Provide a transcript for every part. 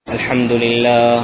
الحمد لله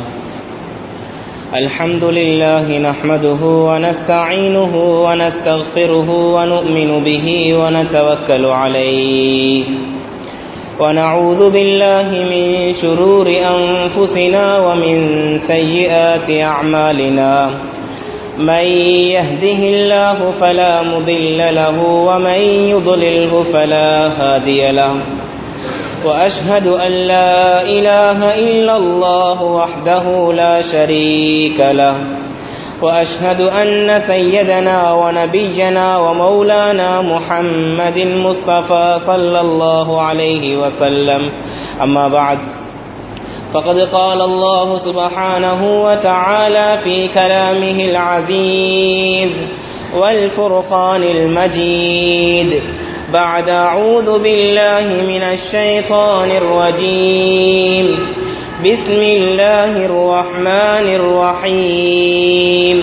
الحمد لله نحمده ونستعينه ونستغفره ونؤمن به ونتوكل عليه ونعوذ بالله من شرور أنفسنا ومن سيئات أعمالنا من يهده الله فلا مضل له ومن يضلله فلا هادي له وأشهد أن لا إله إلا الله وحده لا شريك له وأشهد أن سيدنا ونبينا ومولانا محمد مصطفى صلى الله عليه وسلم أما بعد فقد قال الله سبحانه وتعالى في كلامه العزيز والفرقان المجيد بعد أعوذ بالله من الشيطان الرجيم بسم الله الرحمن الرحيم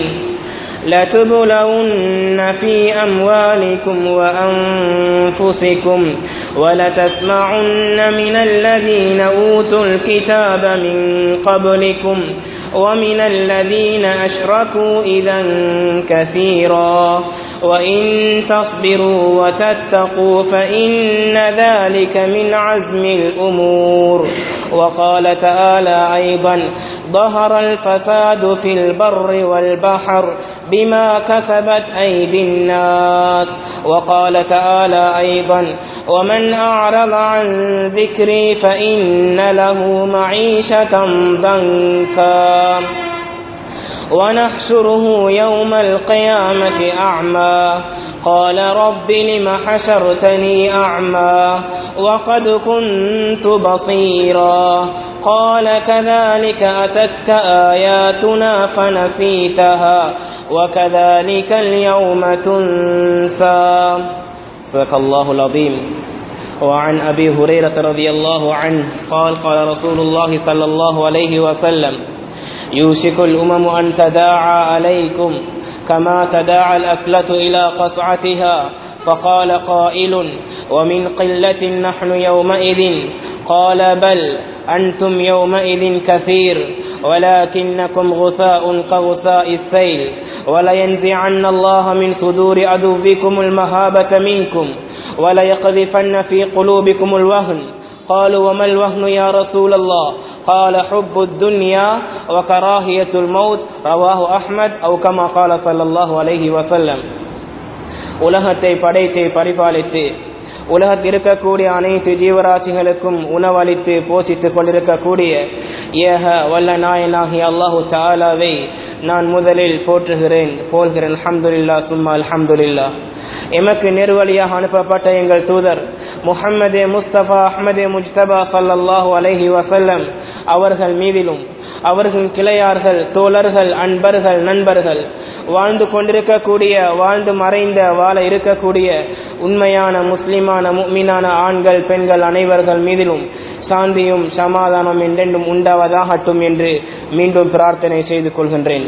لتبلون في أموالكم وأنفسكم ولتسمعن من الذين أوتوا الكتاب من قبلكم ومن الذين أشركوا إذا كثيرا وإن تصبروا وتتقوا فإن ذلك من عزم الأمور وقال تعالى أيضا ظهر الفساد في البر والبحر بما كسبت أيدي الناس وقال تعالى أيضا ومن أعرض عن ذكري فإن له معيشة ضنكا ونحشره يوم القيامة أعمى قال رب لم حشرتني أعمى وقد كنت بصيرا قال كذلك أتتك آياتنا فنسيتها وكذلك اليوم تنسى صدق الله العظيم وعن أبي هريرة رضي الله عنه قال قال رسول الله صلى الله عليه وسلم يوشك الأمم أن تداعى عليكم كما تداعى الأكلة إلى قصعتها فقال قائل ومن قلة نحن يومئذ قال بل أنتم يومئذ كثير ولكنكم غثاء كغثاء السيل ولينزعن الله من صدور عدوكم المهابة منكم وليقذفن في قلوبكم الوهن قالوا وما الوهن يا رسول الله قال حب الدنيا وكراهية الموت رواه أحمد أو كما قال صلى الله عليه وسلم உலகத்தை படைத்து பரிபாலித்து உலகத்தில் இருக்கக்கூடிய அனைத்து ஜீவராசிகளுக்கும் உணவளித்து போஷித்துக் கொண்டிருக்கக்கூடிய ஏக வல்ல நாயனாகி அல்லாஹு தாலாவை நான் முதலில் போற்றுகிறேன் போல்கிறேன் அஹமதுல்லா சும்மா அல்ஹம்துல்லா எமக்கு நெருவழியாக அனுப்பப்பட்ட எங்கள் தூதர் முஹம்மதே முஸ்தபா அஹமதே முஜ்தபா சல்லாஹூ அலஹி வசல்லம் அவர்கள் மீதிலும் அவர்கள் கிளையார்கள் தோழர்கள் அன்பர்கள் நண்பர்கள் வாழ்ந்து கொண்டிருக்கக்கூடிய வாழ்ந்து மறைந்த வாழ இருக்கக்கூடிய உண்மையான முஸ்லிமான முக்மீனான ஆண்கள் பெண்கள் அனைவர்கள் மீதிலும் சாந்தியும் சமாதானம் என்றென்றும் உண்டாவதாகட்டும் என்று மீண்டும் பிரார்த்தனை செய்து கொள்கின்றேன்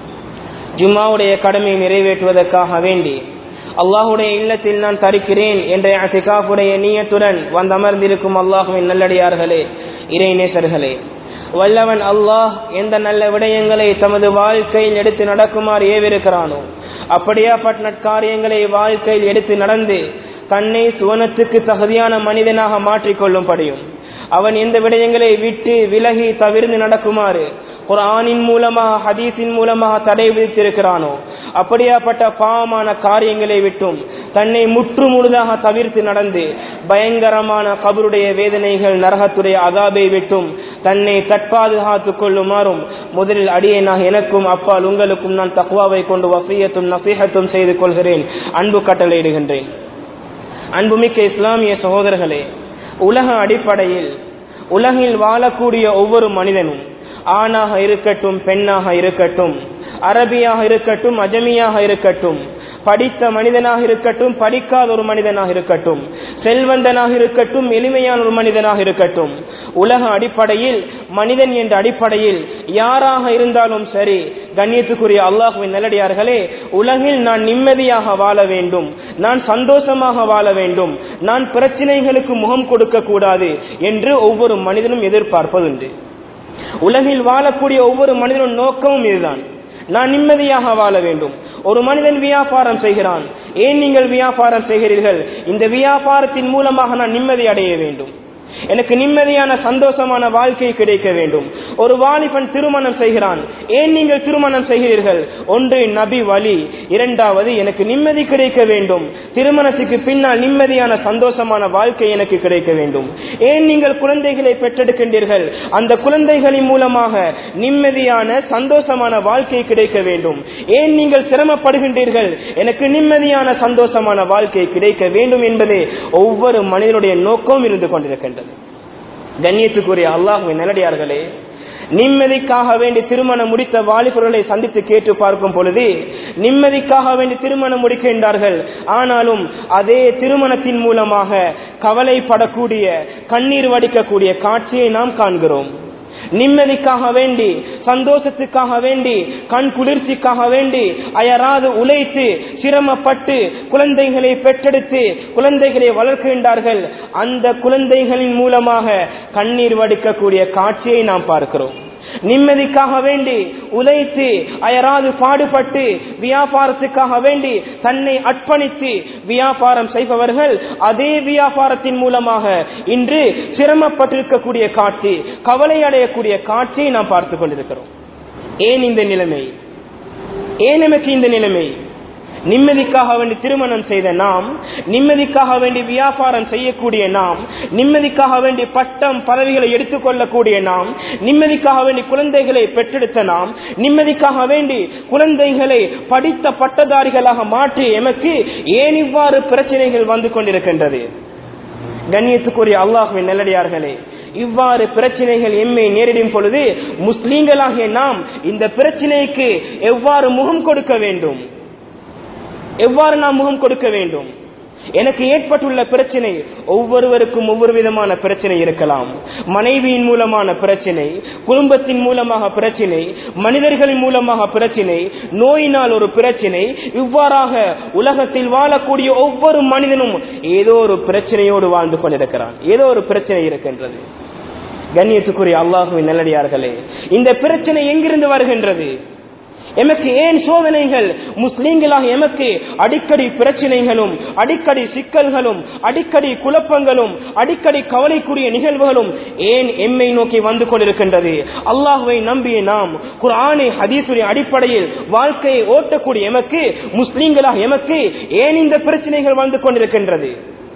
ஜும்மாவுடைய கடமையை நிறைவேற்றுவதற்காக வேண்டி அல்லாஹுடைய இல்லத்தில் நான் தரிக்கிறேன் என்ற அசிகாஃபுடைய நீயத்துடன் வந்து அமர்ந்திருக்கும் அல்லாஹுவின் நல்லடியார்களே இறைநேசர்களே வல்லவன் அல்லாஹ் எந்த நல்ல விடயங்களை தமது வாழ்க்கையில் எடுத்து நடக்குமாறு ஏவிருக்கிறானோ அப்படியாப்பட்ட நட்காரியங்களை வாழ்க்கையில் எடுத்து நடந்து தன்னை சுவனத்துக்கு தகுதியான மனிதனாக மாற்றிக்கொள்ளும்படியும் அவன் எந்த விடயங்களை விட்டு விலகி தவிர்ந்து நடக்குமாறு ஒரு ஆணின் மூலமாக ஹதீஸின் மூலமாக தடை விதித்திருக்கிறானோ அப்படியாப்பட்ட பாவமான காரியங்களை விட்டும் தன்னை முற்று முழுதாக தவிர்த்து நடந்து பயங்கரமான கபருடைய வேதனைகள் நரகத்துடைய அதாபை விட்டும் தன்னை தற்பாதுகாத்துக் கொள்ளுமாறும் முதலில் அடியேனாக எனக்கும் அப்பால் உங்களுக்கும் நான் தக்குவாவை கொண்டு வசியத்தும் நசீகத்தும் செய்து கொள்கிறேன் அன்பு கட்டளையிடுகின்றேன் அன்புமிக்க இஸ்லாமிய சகோதரர்களே உலக அடிப்படையில் உலகில் வாழக்கூடிய ஒவ்வொரு மனிதனும் ஆணாக இருக்கட்டும் பெண்ணாக இருக்கட்டும் அரபியாக இருக்கட்டும் அஜமியாக இருக்கட்டும் படித்த மனிதனாக இருக்கட்டும் படிக்காத ஒரு மனிதனாக இருக்கட்டும் செல்வந்தனாக இருக்கட்டும் எளிமையான ஒரு மனிதனாக இருக்கட்டும் உலக அடிப்படையில் மனிதன் என்ற அடிப்படையில் யாராக இருந்தாலும் சரி கண்ணியத்துக்குரிய அல்லாஹுவின் நல்லடியார்களே உலகில் நான் நிம்மதியாக வாழ வேண்டும் நான் சந்தோஷமாக வாழ வேண்டும் நான் பிரச்சனைகளுக்கு முகம் கொடுக்க கூடாது என்று ஒவ்வொரு மனிதனும் எதிர்பார்ப்பதுண்டு உலகில் வாழக்கூடிய ஒவ்வொரு மனிதனும் நோக்கமும் இதுதான் நான் நிம்மதியாக வாழ வேண்டும் ஒரு மனிதன் வியாபாரம் செய்கிறான் ஏன் நீங்கள் வியாபாரம் செய்கிறீர்கள் இந்த வியாபாரத்தின் மூலமாக நான் நிம்மதி அடைய வேண்டும் எனக்கு நிம்மதியான சந்தோஷமான வாழ்க்கை கிடைக்க வேண்டும் ஒரு வாலிபன் திருமணம் செய்கிறான் ஏன் நீங்கள் திருமணம் செய்கிறீர்கள் ஒன்று நபி வழி இரண்டாவது எனக்கு நிம்மதி கிடைக்க வேண்டும் திருமணத்துக்கு பின்னால் நிம்மதியான சந்தோஷமான வாழ்க்கை எனக்கு கிடைக்க வேண்டும் ஏன் நீங்கள் குழந்தைகளை பெற்றெடுக்கின்றீர்கள் அந்த குழந்தைகளின் மூலமாக நிம்மதியான சந்தோஷமான வாழ்க்கை கிடைக்க வேண்டும் ஏன் நீங்கள் சிரமப்படுகின்றீர்கள் எனக்கு நிம்மதியான சந்தோஷமான வாழ்க்கை கிடைக்க வேண்டும் என்பதே ஒவ்வொரு மனிதனுடைய நோக்கம் இருந்து கொண்டிருக்கின்றது கண்ணியத்துக்குரிய அல்லாஹுவின் நல்லடியார்களே நிம்மதிக்காக வேண்டி திருமணம் முடித்த வாலிபர்களை சந்தித்து கேட்டு பார்க்கும் பொழுது நிம்மதிக்காக வேண்டி திருமணம் முடிக்கின்றார்கள் ஆனாலும் அதே திருமணத்தின் மூலமாக கவலைப்படக்கூடிய கண்ணீர் வடிக்கக்கூடிய காட்சியை நாம் காண்கிறோம் நிம்மதிக்காக வேண்டி சந்தோஷத்துக்காக வேண்டி கண் குளிர்ச்சிக்காக வேண்டி அயராது உழைத்து சிரமப்பட்டு குழந்தைகளை பெற்றெடுத்து குழந்தைகளை வளர்க்கின்றார்கள் அந்த குழந்தைகளின் மூலமாக கண்ணீர் வடிக்கக்கூடிய காட்சியை நாம் பார்க்கிறோம் நிம்மதிக்காக வேண்டி உழைத்து அயராது பாடுபட்டு வியாபாரத்துக்காக வேண்டி தன்னை அர்ப்பணித்து வியாபாரம் செய்பவர்கள் அதே வியாபாரத்தின் மூலமாக இன்று சிரமப்பட்டிருக்கக்கூடிய காட்சி கவலை அடையக்கூடிய காட்சியை நாம் பார்த்து கொண்டிருக்கிறோம் ஏன் இந்த நிலைமை ஏன் நமக்கு இந்த நிலைமை நிம்மதிக்காக வேண்டி திருமணம் செய்த நாம் நிம்மதிக்காக வேண்டி வியாபாரம் செய்யக்கூடிய நாம் நிம்மதிக்காக வேண்டி பட்டம் பதவிகளை எடுத்துக்கொள்ளக்கூடிய நாம் நிம்மதிக்காக வேண்டி குழந்தைகளை பெற்றெடுத்த நாம் நிம்மதிக்காக வேண்டி குழந்தைகளை படித்த பட்டதாரிகளாக மாற்றி எமக்கு ஏன் இவ்வாறு பிரச்சனைகள் வந்து கொண்டிருக்கின்றது கண்ணியத்துக்குரிய அல்லாஹுவின் நல்லடியார்களே இவ்வாறு பிரச்சனைகள் எம்மை நேரிடும் பொழுது முஸ்லீம்களாகிய நாம் இந்த பிரச்சனைக்கு எவ்வாறு முகம் கொடுக்க வேண்டும் எவ்வாறு நாம் முகம் கொடுக்க வேண்டும் எனக்கு ஏற்பட்டுள்ள பிரச்சனை ஒவ்வொருவருக்கும் ஒவ்வொரு விதமான பிரச்சனை இருக்கலாம் மனைவியின் மூலமான பிரச்சனை குடும்பத்தின் மூலமாக பிரச்சனை மனிதர்களின் மூலமாக பிரச்சனை நோயினால் ஒரு பிரச்சனை இவ்வாறாக உலகத்தில் வாழக்கூடிய ஒவ்வொரு மனிதனும் ஏதோ ஒரு பிரச்சனையோடு வாழ்ந்து கொண்டிருக்கிறான் ஏதோ ஒரு பிரச்சனை இருக்கின்றது கண்ணியத்துக்குரிய அல்லாஹுவின் நல்லடியார்களே இந்த பிரச்சனை எங்கிருந்து வருகின்றது எமக்கு ஏன் சோதனைகள் முஸ்லீம்களாக எமக்கு அடிக்கடி பிரச்சனைகளும் அடிக்கடி சிக்கல்களும் அடிக்கடி குழப்பங்களும் அடிக்கடி கவலைக்குரிய நிகழ்வுகளும் ஏன் எம்மை நோக்கி வந்து கொண்டிருக்கின்றது அல்லாஹுவை நம்பிய நாம் குரானை ஹதீசுடைய அடிப்படையில் வாழ்க்கையை ஓட்டக்கூடிய எமக்கு முஸ்லீம்களாக எமக்கு ஏன் இந்த பிரச்சனைகள் வந்து கொண்டிருக்கின்றது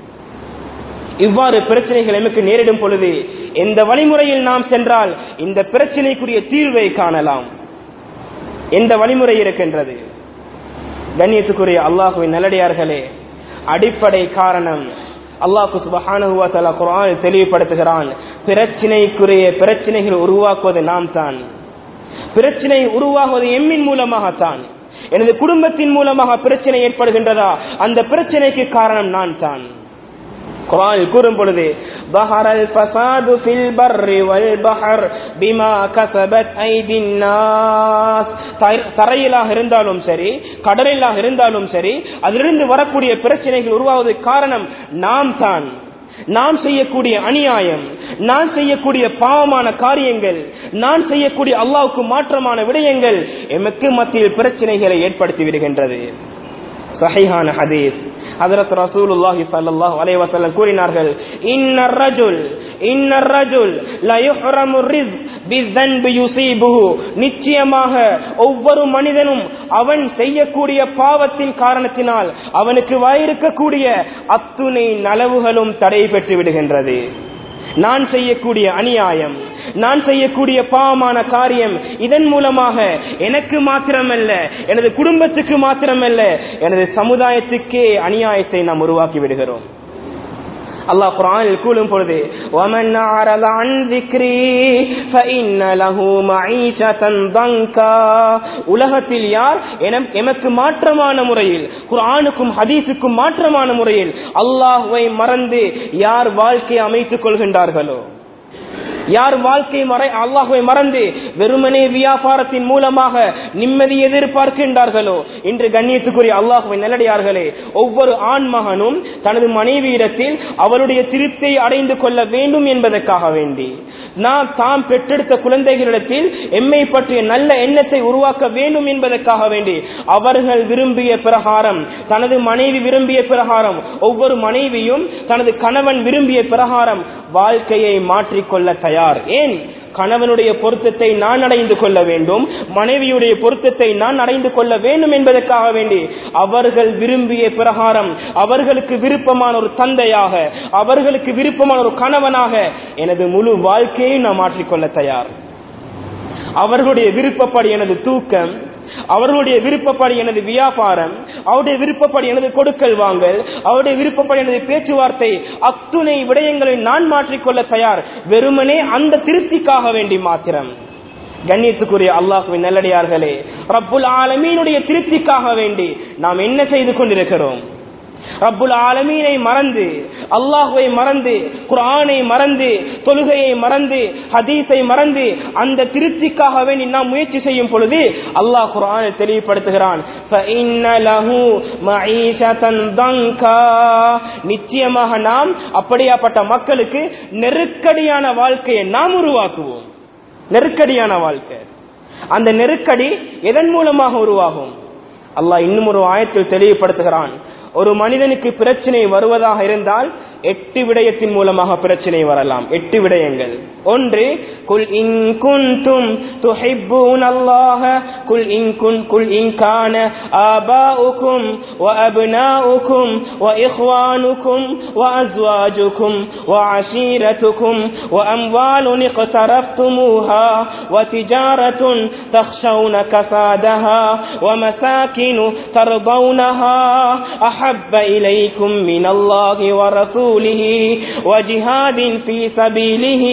இவ்வாறு பிரச்சனைகள் எமக்கு நேரிடும் பொழுது எந்த வழிமுறையில் நாம் சென்றால் இந்த பிரச்சனைக்குரிய தீர்வை காணலாம் எந்த வழிமுறை இருக்கின்றது கண்ணியத்துக்குரிய அல்லாஹுவின் நல்லடியார்களே அடிப்படை காரணம் அல்லாஹு சுபஹானுவல குரான் தெளிவுபடுத்துகிறான் பிரச்சனைக்குரிய பிரச்சனைகள் உருவாக்குவது நாம் தான் பிரச்சனை உருவாகுவது எம்மின் மூலமாகத்தான் எனது குடும்பத்தின் மூலமாக பிரச்சனை ஏற்படுகின்றதா அந்த பிரச்சனைக்கு காரணம் நான் தான் குரான் கூறும் பொழுது பஹரல் ஃபசாது ஃபில் பர்ரி வல் பஹர் பிமா கஸபத் ஐதின் நாஸ் தரையிலாக இருந்தாலும் சரி கடலிலாக இருந்தாலும் சரி அதிலிருந்து வரக்கூடிய பிரச்சனைகள் உருவாவதற்கு காரணம் நாம் தான் நாம் செய்யக்கூடிய அநியாயம் நான் செய்யக்கூடிய பாவமான காரியங்கள் நான் செய்யக்கூடிய அல்லாவுக்கு மாற்றமான விடயங்கள் எமக்கு மத்தியில் பிரச்சனைகளை ஏற்படுத்தி விடுகின்றது சஹிஹான ஹதீஸ் ஹதரத் ரசூலுல்லாஹி ஸல்லல்லாஹு அலைஹி வஸல்லம் கூறினார்கள் இன்னர் ரஜுல் இன்னர் ரஜுல் லா யுஹ்ரமு ரிஸ்க் பிஸ்ஸன்பி யுஸீபுஹு நிச்சயமாக ஒவ்வொரு மனிதனும் அவன் செய்யக்கூடிய பாவத்தின் காரணத்தினால் அவனுக்கு வாயிருக்கக்கூடிய அத்துணை நலவுகளும் தடை பெற்று விடுகின்றது நான் செய்யக்கூடிய அநியாயம் நான் செய்யக்கூடிய பாவமான காரியம் இதன் மூலமாக எனக்கு மாத்திரமல்ல எனது குடும்பத்துக்கு மாத்திரமல்ல எனது சமுதாயத்துக்கே அநியாயத்தை நாம் உருவாக்கி விடுகிறோம் அல்லாஹ் குரானில் கூறும் பொழுது وَمَنْ أَعْرَضَ عَنْ ذِكْرِي فَإِنَّ لَهُ مَعِيشَةً ضَنْكًا உலகத்தில் யார் எமக்கு மாற்றமான முறையில் குர்ஆனுக்கும் ஹதீஸுக்கும் மாற்றமான முறையில் அல்லாஹ்வை மறந்து யார் வாழ்க்கை அமைத்துக் கொள்கின்றார்களோ யார் வாழ்க்கை மறை அல்லாஹுவை மறந்து வெறுமனே வியாபாரத்தின் மூலமாக நிம்மதி எதிர்பார்க்கின்றார்களோ இன்று கண்ணியத்துக்குரிய அல்லாஹுவை நல்லடியார்களே ஒவ்வொரு ஆண் மகனும் தனது மனைவியிடத்தில் அவளுடைய திருப்தியை அடைந்து கொள்ள வேண்டும் என்பதற்காக வேண்டி நாம் தாம் பெற்றெடுத்த குழந்தைகளிடத்தில் எம்மை பற்றிய நல்ல எண்ணத்தை உருவாக்க வேண்டும் என்பதற்காக வேண்டி அவர்கள் விரும்பிய பிரகாரம் தனது மனைவி விரும்பிய பிரகாரம் ஒவ்வொரு மனைவியும் தனது கணவன் விரும்பிய பிரகாரம் வாழ்க்கையை மாற்றிக்கொள்ள தயார் ஏன் கணவனுடைய பொருத்தத்தை நான் அடைந்து கொள்ள வேண்டும் மனைவியுடைய பொருத்தத்தை நான் அடைந்து கொள்ள வேண்டும் என்பதற்காக வேண்டி அவர்கள் விரும்பிய பிரகாரம் அவர்களுக்கு விருப்பமான ஒரு தந்தையாக அவர்களுக்கு விருப்பமான ஒரு கணவனாக எனது முழு வாழ்க்கையை நான் மாற்றிக்கொள்ள தயார் அவர்களுடைய விருப்பப்படி எனது தூக்கம் அவர்களுடைய விருப்பப்படி எனது வியாபாரம் அவருடைய விருப்பப்படி எனது கொடுக்கல் வாங்கல் அவருடைய விருப்பப்படி எனது பேச்சுவார்த்தை அத்துணை விடயங்களை நான் மாற்றிக்கொள்ள தயார் வெறுமனே அந்த திருப்திக்காக வேண்டி மாத்திரம் கண்ணியத்துக்குரிய அல்லாஹுவின் நல்லடியார்களே ரப்புல் ஆலமீனுடைய திருப்திக்காக வேண்டி நாம் என்ன செய்து கொண்டிருக்கிறோம் ரப்புல் ஆலமீனை மறந்து அல்லாஹுவை மறந்து குரானை மறந்து தொழுகையை மறந்து ஹதீஸை மறந்து அந்த திருப்திக்காக வேண்டி நாம் முயற்சி செய்யும் பொழுது அல்லாஹ் குரானை தெளிவுபடுத்துகிறான் நிச்சயமாக நாம் அப்படியாப்பட்ட மக்களுக்கு நெருக்கடியான வாழ்க்கையை நாம் உருவாக்குவோம் நெருக்கடியான வாழ்க்கை அந்த நெருக்கடி எதன் மூலமாக உருவாகும் அல்லாஹ் இன்னும் ஒரு ஆயத்தில் தெளிவுபடுத்துகிறான் ஒரு மனிதனுக்கு பிரச்சனை வருவதாக இருந்தால் எட்டு விடயத்தின் மூலமாக பிரச்சனை வரலாம் எட்டு விடயங்கள் ஒன்று குல் இன் குன்தும் துஹிப்பூன் அல்லாஹ குல் இன் குன் குல் இன் கான ஆபாஉக்கும் வ அப்னாஉக்கும் வ இஹ்வானுக்கும் வ அஸ்வாஜுக்கும் வ அஷீரத்துக்கும் வ அம்வாலுன் اقترفتموها وتجارة تخشون كسادها ومساكن ترضونها أحب إليكم من الله ورسوله وجهاد في سبيله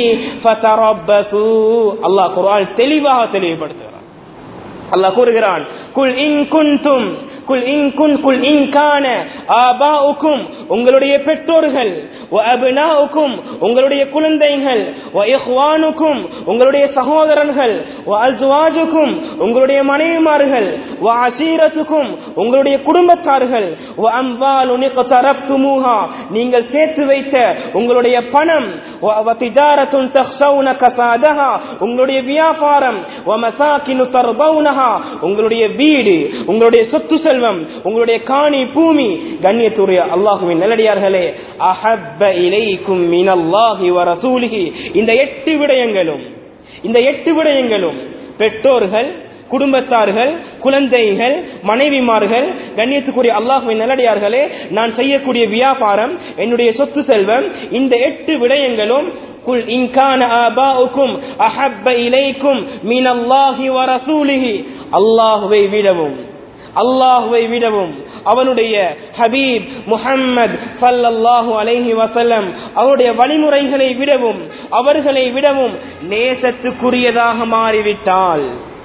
فتربصوا الله قرآن தெளிவாக தெளிவுபடுத்துகிறார் அல்லாஹ் கூறுகிறான் குல் இன் குன்தும் குல் இன் குன் குல் இன் கான ஆபாஉக்கும் உங்களுடைய பெற்றோர்கள் வ அப்னாஉக்கும் உங்களுடைய குழந்தைகள் வ இஹ்வானுக்கும் உங்களுடைய சகோதரர்கள் வ அஸ்வாஜுக்கும் உங்களுடைய மனைவிமார்கள் வ அசீரத்துக்கும் உங்களுடைய குடும்பத்தார்கள் வ அம்வாலுன் இக்தரப்துமூஹா நீங்கள் சேர்த்து வைத்த உங்களுடைய பணம் வ வ திஜாரத்துன் தக்ஷவுன கசாதஹா உங்களுடைய வியாபாரம் வ மசாகினு தர்பவுனஹா உங்களுடைய வீடு உங்களுடைய சொத்து செல்வம் உங்களுடைய காணி பூமி கண்ணியத்துடைய அல்லாஹுவின் நல்லடியார்களே அஹப்ப இலைக்கும் மினல்லாஹி வ ரசூலிஹி இந்த எட்டு விடயங்களும் இந்த எட்டு விடயங்களும் பெற்றோர்கள் குடும்பத்தார்கள் குழந்தைகள் மனைவிமார்கள் கண்ணியத்துக்குரிய அல்லாஹுவின் நல்லடியார்களே நான் செய்யக்கூடிய வியாபாரம் என்னுடைய சொத்து செல்வம் இந்த எட்டு விடயங்களும் குல் இன்கான ஆபாவுக்கும் அஹப்ப இலைக்கும் மீனல்லாஹி வ ரசூலிஹி அல்லாஹுவை விடவும் அல்லாஹுவை விடவும் அவனுடைய ஹபீப் முஹம்மது சல்லல்லாஹு அலைஹி வசல்லம் அவருடைய வழிமுறைகளை விடவும் அவர்களை விடவும் நேசத்துக்குரியதாக மாறிவிட்டால்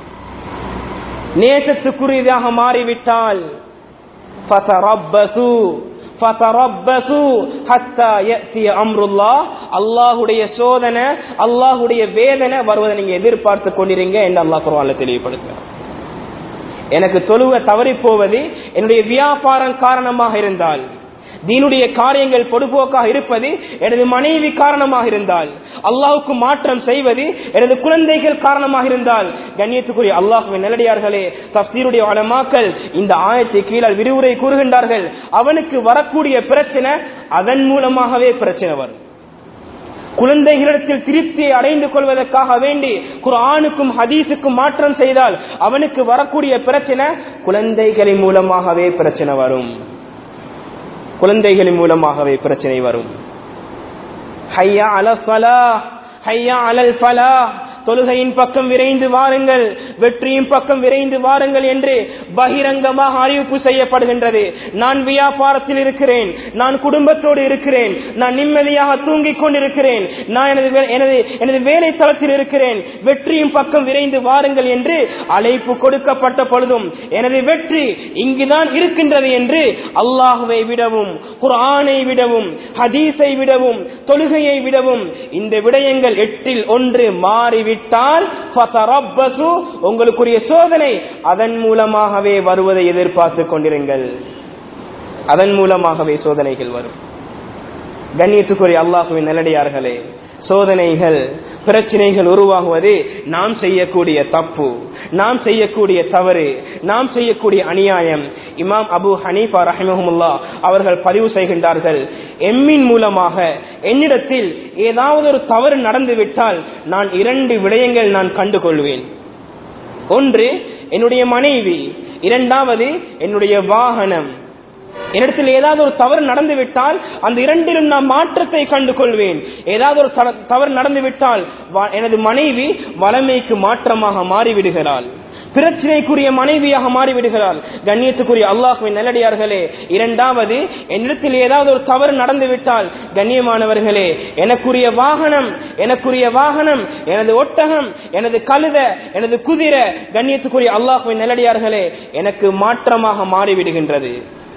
நேசத்துக்குரியதாக மாறிவிட்டால் அல்லாஹுடைய சோதனை அல்லாஹுடைய வேதனை வருவதை நீங்க எதிர்பார்த்து கொண்டிருங்க என்று அல்லாஹ் குர்ஆன்ல தெளிவுபடுத்துகிறார் எனக்கு தொழுவ தவறி போவது என்னுடைய வியாபாரம் காரணமாக இருந்தால் தீனுடைய காரியங்கள் பொடுபோக்காக இருப்பது எனது மனைவி காரணமாக இருந்தால் அல்லாஹுக்கு மாற்றம் செய்வது எனது குழந்தைகள் காரணமாக இருந்தால் கண்ணியத்துக்குரிய அல்லாஹுவின் நல்லடியார்களே தப்சீருடைய வளமாக்கல் இந்த ஆயத்தை கீழே விரிவுரை கூறுகின்றார்கள் அவனுக்கு வரக்கூடிய பிரச்சனை அதன் மூலமாகவே பிரச்சனை வரும் குழந்தைகளிடத்தில் திருப்தியை அடைந்து கொள்வதற்காக வேண்டி குரானுக்கும் ஹதீஸுக்கும் மாற்றம் செய்தால் அவனுக்கு வரக்கூடிய பிரச்சனை குழந்தைகளின் மூலமாகவே பிரச்சனை வரும் குழந்தைகளின் மூலமாகவே பிரச்சனை வரும் ஹையா அல ஃபலா ஹையா அலல் ஃபலா தொழுகையின் பக்கம் விரைந்து வாருங்கள் வெற்றியின் பக்கம் விரைந்து வாருங்கள் என்று பகிரங்கமாக அறிவிப்பு செய்யப்படுகின்றது நான் வியாபாரத்தில் இருக்கிறேன் நான் குடும்பத்தோடு இருக்கிறேன் நான் நிம்மதியாக தூங்கிக் கொண்டிருக்கிறேன் நான் எனது வே- எனது எனது வேலை தளத்தில் இருக்கிறேன் வெற்றியின் பக்கம் விரைந்து வாருங்கள் என்று அழைப்பு கொடுக்கப்பட்ட பொழுதும் எனது வெற்றி இங்குதான் இருக்கின்றது என்று அல்லாஹுவை விடவும் குர்ஆனை விடவும் ஹதீஸை விடவும் தொழுகையை விடவும் இந்த விடயங்கள் எட்டில் ஒன்று மாறிவிட்டால் ஃபதரப்பசு, உங்களுக்குரிய சோதனை அதன் மூலமாகவே வருவதை எதிர்பார்த்து கொண்டிருங்கள் அதன் மூலமாகவே சோதனைகள் வரும் கண்ணியத்துக்குரிய அல்லாஹுவின் நல்லடியார்களே சோதனைகள் பிரச்சனைகள் உருவாகுவது நாம் செய்யக்கூடிய தப்பு நாம் செய்யக்கூடிய தவறு நாம் செய்யக்கூடிய அநியாயம் இமாம் அபு ஹனீஃபா ரஹிமஹமுல்லா அவர்கள் பதிவு செய்கின்றார்கள் எம்மின் மூலமாக என்னிடத்தில் ஏதாவது ஒரு தவறு நடந்துவிட்டால் நான் இரண்டு விடயங்கள் நான் கண்டுகொள்வேன் ஒன்று என்னுடைய மனைவி இரண்டாவது என்னுடைய வாகனம் என்னிடத்தில் ஏதாவது ஒரு தவறு நடந்துவிட்டால் அந்த இரண்டிலும் நான் மாற்றத்தை கண்டு கொள்வேன் ஏதாவது ஒரு தவ- தவறு நடந்துவிட்டால் வ- எனது மனைவி வளமைக்கு மாற்றமாக மாறிவிடுகிறாள் பிரச்சனைக்குரிய மனைவியாக மாறிவிடுகிறாள் கண்ணியத்துக்குரிய அல்லாஹுவின் நல்லடியார்களே இரண்டாவது என்னிடத்தில் ஏதாவது ஒரு தவறு நடந்துவிட்டால் கண்ணியமானவர்களே எனக்குரிய வாகனம் எனக்குரிய வாகனம் எனது ஒட்டகம் எனது கழுத எனது குதிரை கண்ணியத்துக்குரிய அல்லாஹுவின் நல்லடியார்களே எனக்கு மாற்றமாக மாறிவிடுகின்றது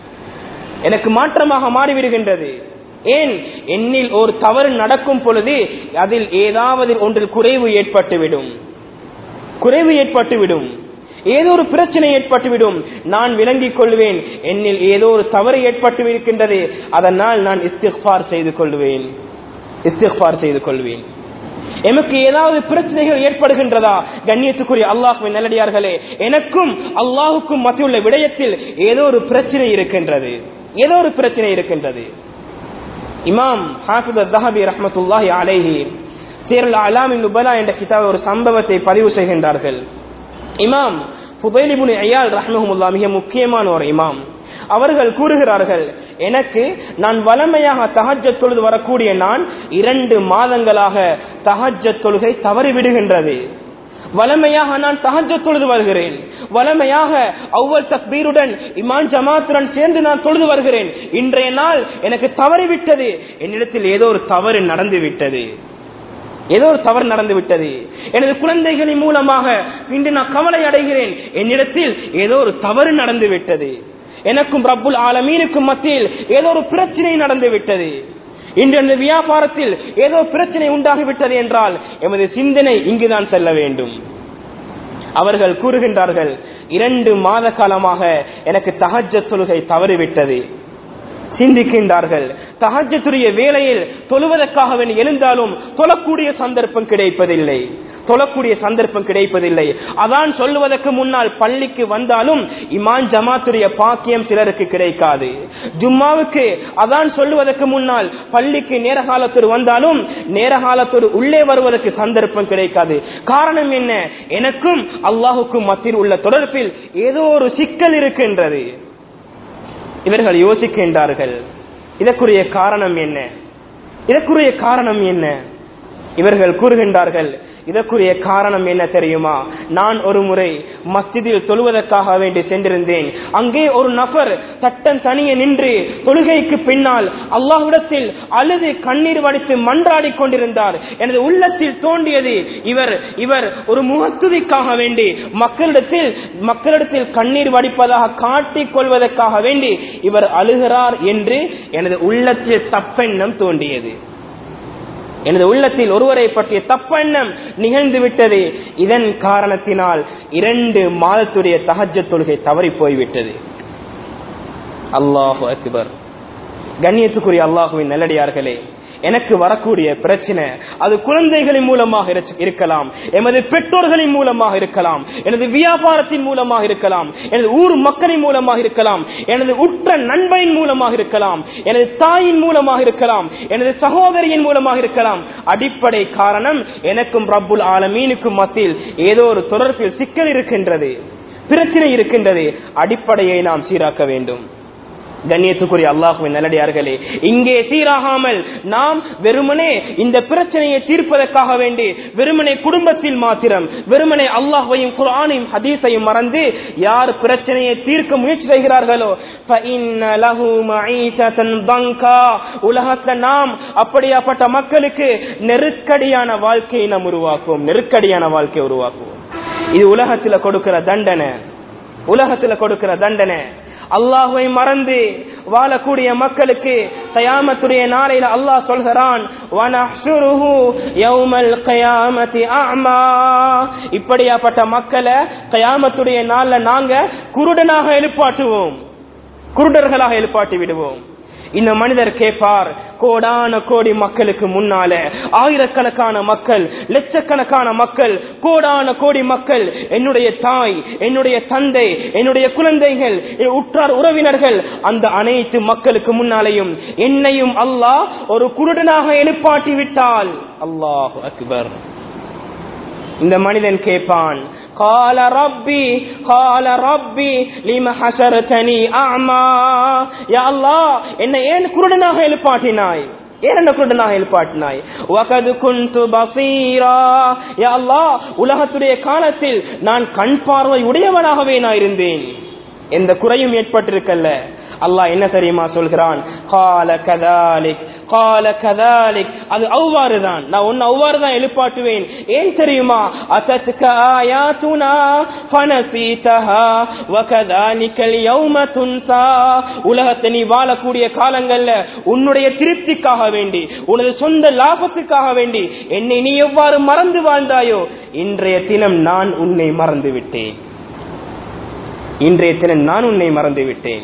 எனக்கு மாற்றமாக மாறிவிடுகின்றது ஏன் என்னில் ஒரு தவறு நடக்கும் பொழுது அதில் ஏதாவது ஒன்றில் குறைவு ஏற்பட்டுவிடும் குறைவு ஏற்பட்டுவிடும் ஏதோ ஒரு பிரச்சனை ஏற்பட்டுவிடும் நான் விளங்கிக் கொள்வேன் என்னில் ஏதோ ஒரு தவறு ஏற்பட்டு இருக்கின்றது அதனால் நான் இஸ்திஃபார் செய்து கொள்வேன் இஸ்திஃபார் செய்து கொள்வேன் எமக்கு ஏதாவது பிரச்சனைகள் ஏற்படுகின்றதா கண்ணியத்துக்குரிய அல்லாஹுவின் நல்லடியார்களே எனக்கும் அல்லாஹுக்கும் மத்தியுள்ள விடயத்தில் ஏதோ ஒரு பிரச்சனை இருக்கின்றது ஏதோ ஒரு பிரச்சனை இருக்கின்றது இமாம் ஹாஃபித் தஹபி ரஹமத்துல்லாஹி அலைஹி தேரல் அலாமின் நுபலா என்ற கிதாப் ஒரு சம்பவத்தை பதிவு செய்கின்றார்கள் இமாம் புபைலிபுன் ஐயால் ரஹ்மஹமுல்லா மிக முக்கியமான ஒரு இமாம் அவர்கள் கூறுகிறார்கள் எனக்கு நான் வளமையாக தஹஜ்ஜத் தொழுது வரக்கூடிய நான் இரண்டு மாதங்களாக தஹஜ்ஜத் தொழுகை தவறி விடுகின்றது வளமையாக நான் தஹஜ்ஜத் தொழுது வருகிறேன் வளமையாக அவ்வல் தக்பீருடன் இமான் ஜமாத்துடன் சேர்ந்து நான் தொழுது வருகிறேன் இன்றைய நாள் எனக்கு தவறிவிட்டது என்னிடத்தில் ஏதோ ஒரு தவறு நடந்து விட்டது ஏதோ ஒரு தவறு நடந்து விட்டது எனது குழந்தைகளின் மூலமாக இன்று நான் கவலை அடைகிறேன் என்னிடத்தில் ஏதோ ஒரு தவறு நடந்து விட்டது எனக்கும் ரப்புல் ஆலமீனுக்கும் மத்தியில் ஏதோ ஒரு பிரச்சனை நடந்து விட்டது இன்று இந்த வியாபாரத்தில் ஏதோ பிரச்சனை உண்டாகிவிட்டது என்றால் எமது சிந்தனை இங்குதான் செல்ல வேண்டும் அவர்கள் கூறுகின்றார்கள் இரண்டு மாத காலமாக எனக்கு தஹஜ்ஜத் தொழுகை தவறிவிட்டது சிந்திக்கின்றார்கள் தஹஜத்துடைய வேளையில் தொழுவதற்காக வேண்டி எழுந்தாலும் தொழக்கூடிய சந்தர்ப்பம் கிடைப்பதில்லை தொழக்கூடிய சந்தர்ப்பம் கிடைப்பதில்லை அதான் சொல்லுவதற்கு முன்னால் பள்ளிக்கு வந்தாலும் இமான் ஜமாத்துடைய பாக்கியம் சிலருக்கு கிடைக்காது ஜும்மாவுக்கு அதான் சொல்லுவதற்கு முன்னால் பள்ளிக்கு நேர காலத்தோடு வந்தாலும் நேர காலத்தோடு உள்ளே வருவதற்கு சந்தர்ப்பம் கிடைக்காது காரணம் என்ன எனக்கும் அல்லாஹுக்கும் மத்தியில் உள்ள தொடர்பில் ஏதோ ஒரு சிக்கல் இருக்கின்றது இவர்கள் யோசிக்கின்றார்கள் இதற்குரிய காரணம் என்ன இதற்குரிய காரணம் என்ன இவர்கள் கூறுகின்றார்கள் இதற்குரிய காரணம் என்ன தெரியுமா நான் ஒரு முறை மஸ்ஜிதில் தொழுவதற்காக வேண்டி சென்றிருந்தேன் அங்கே ஒரு நபர் தட்டன் தனியே நின்று தொழுகைக்கு பின்னால் அல்லாஹ்விடத்தில் அழுது கண்ணீர் வடித்து மன்றாடி கொண்டிருந்தார் எனது உள்ளத்தில் தோண்டியது இவர் இவர் ஒரு முகஸ்துதிக்காக வேண்டி மக்களிடத்தில் மக்களிடத்தில் கண்ணீர் வடிப்பதாக காட்டிக் கொள்வதற்காக வேண்டி இவர் அழுகிறார் என்று எனது உள்ளத்தில் தப்பெண்ணம் தோண்டியது எனது உள்ளத்தில் ஒருவரை பற்றிய தப்பெண்ணம் நிகழ்ந்து விட்டது இதன் காரணத்தினால் இரண்டு மாதத்துடைய தகஜ தொழுகை தவறி போய்விட்டது அல்லாஹு அக்பர் கண்ணியத்துக்குரிய அல்லாஹுவின் நல்லடியார்களே எனக்கு வரக்கூடிய பிரச்சனை அது குழந்தைகளின் மூலமாக இருக்க- இருக்கலாம் எமது பெற்றோர்களின் மூலமாக இருக்கலாம் எனது வியாபாரத்தின் மூலமாக இருக்கலாம் எனது ஊர் மக்களின் மூலமாக இருக்கலாம் எனது உற்ற நண்பனின் மூலமாக இருக்கலாம் எனது தாயின் மூலமாக இருக்கலாம் எனது சகோதரியின் மூலமாக இருக்கலாம் அடிப்படை காரணம் எனக்கும் ரப்புல் ஆலமீனுக்கும் மத்தியில் ஏதோ ஒரு தொடர்பில் சிக்கல் இருக்கின்றது பிரச்சனை இருக்கின்றது அடிப்படையை நாம் சீராக்க வேண்டும் கண்ணியத்துக்குரிய அல்லாஹுவின் நல்லடியார்களே இங்கே சீராகாமல் நாம் வெறுமனே இந்த பிரச்சனையை தீர்ப்பதற்காக வேண்டி வெறுமனே குடும்பத்தில் மாத்திரம் வெறுமனே அல்லாஹையும் குரானையும் ஹதீஸையும் மறந்து யார் பிரச்சனையை தீர்க்க முயற்சி செய்கிறார்களோ உலகத்துல நாம் அப்படியாப்பட்ட மக்களுக்கு நெருக்கடியான வாழ்க்கையை நாம் உருவாக்குவோம் நெருக்கடியான வாழ்க்கையை உருவாக்குவோம் இது உலகத்துல கொடுக்கிற தண்டனை உலகத்துல கொடுக்கிற தண்டனை அல்லாஹுவை மறந்து வாழக்கூடிய மக்களுக்கு கயாமத்துடைய நாளையில அல்லாஹ் சொல்கிறான் இப்படியாப்பட்ட மக்களை கயாமத்துடைய நாள்ல நாங்க குருடனாக எழுப்பாட்டுவோம் குருடர்களாக எழுப்பாட்டி விடுவோம் இந்த மனிதர் கேட்பார் கோடான கோடி மக்களுக்கு முன்னால ஆயிரக்கணக்கான மக்கள் லட்சக்கணக்கான மக்கள் கோடான கோடி மக்கள் என்னுடைய தாய் என்னுடைய தந்தை என்னுடைய குழந்தைகள் உற்றார் உறவினர்கள் அந்த அனைத்து மக்களுக்கு முன்னாலேயும் என்னையும் அல்லாஹ் ஒரு குருடனாக எழுப்பாட்டி விட்டால் அல்லாஹ் அக்பர் இந்த மனிதன் கேட்பான் قال ربي قال ربي لما حشرتني اعمى يا الله என்ன ஏன் குருடனாக எழுப்பாட்டினாய் ஏன் என்ன குருடனாக எழுப்பாட்டினாய் வகது குந்து பசீரா யா அல்லாஹ் உலகத்துடைய காலத்தில் நான் கண் பார்வை உடையவனாகவே நான் இருந்தேன் எந்த குறையும் ஏற்பட்டிருக்கல்ல அல்லாஹ் என்ன தெரியுமா சொல்கிறான் கால கதாலிக் கால கதாலிக் அது அவ்வாறுதான் நான் ஒன்னு அவ்வாறு தான் எழுப்பாட்டுவேன் ஏன் தெரியுமா அத்தத்துக்க ஆயாத்துனா ஃபனசீதஹா வகதாலிக்கல் யௌம துன்சா உலகத்தை நீ வாழக்கூடிய காலங்கள்ல உன்னுடைய திருப்திக்காக வேண்டி உனது சொந்த லாபத்துக்காக வேண்டி என்னை நீ எவ்வாறு மறந்து வாழ்ந்தாயோ இன்றைய தினம் நான் உன்னை மறந்து விட்டேன் இன்றைய தினம் நான் உன்னை மறந்து விட்டேன்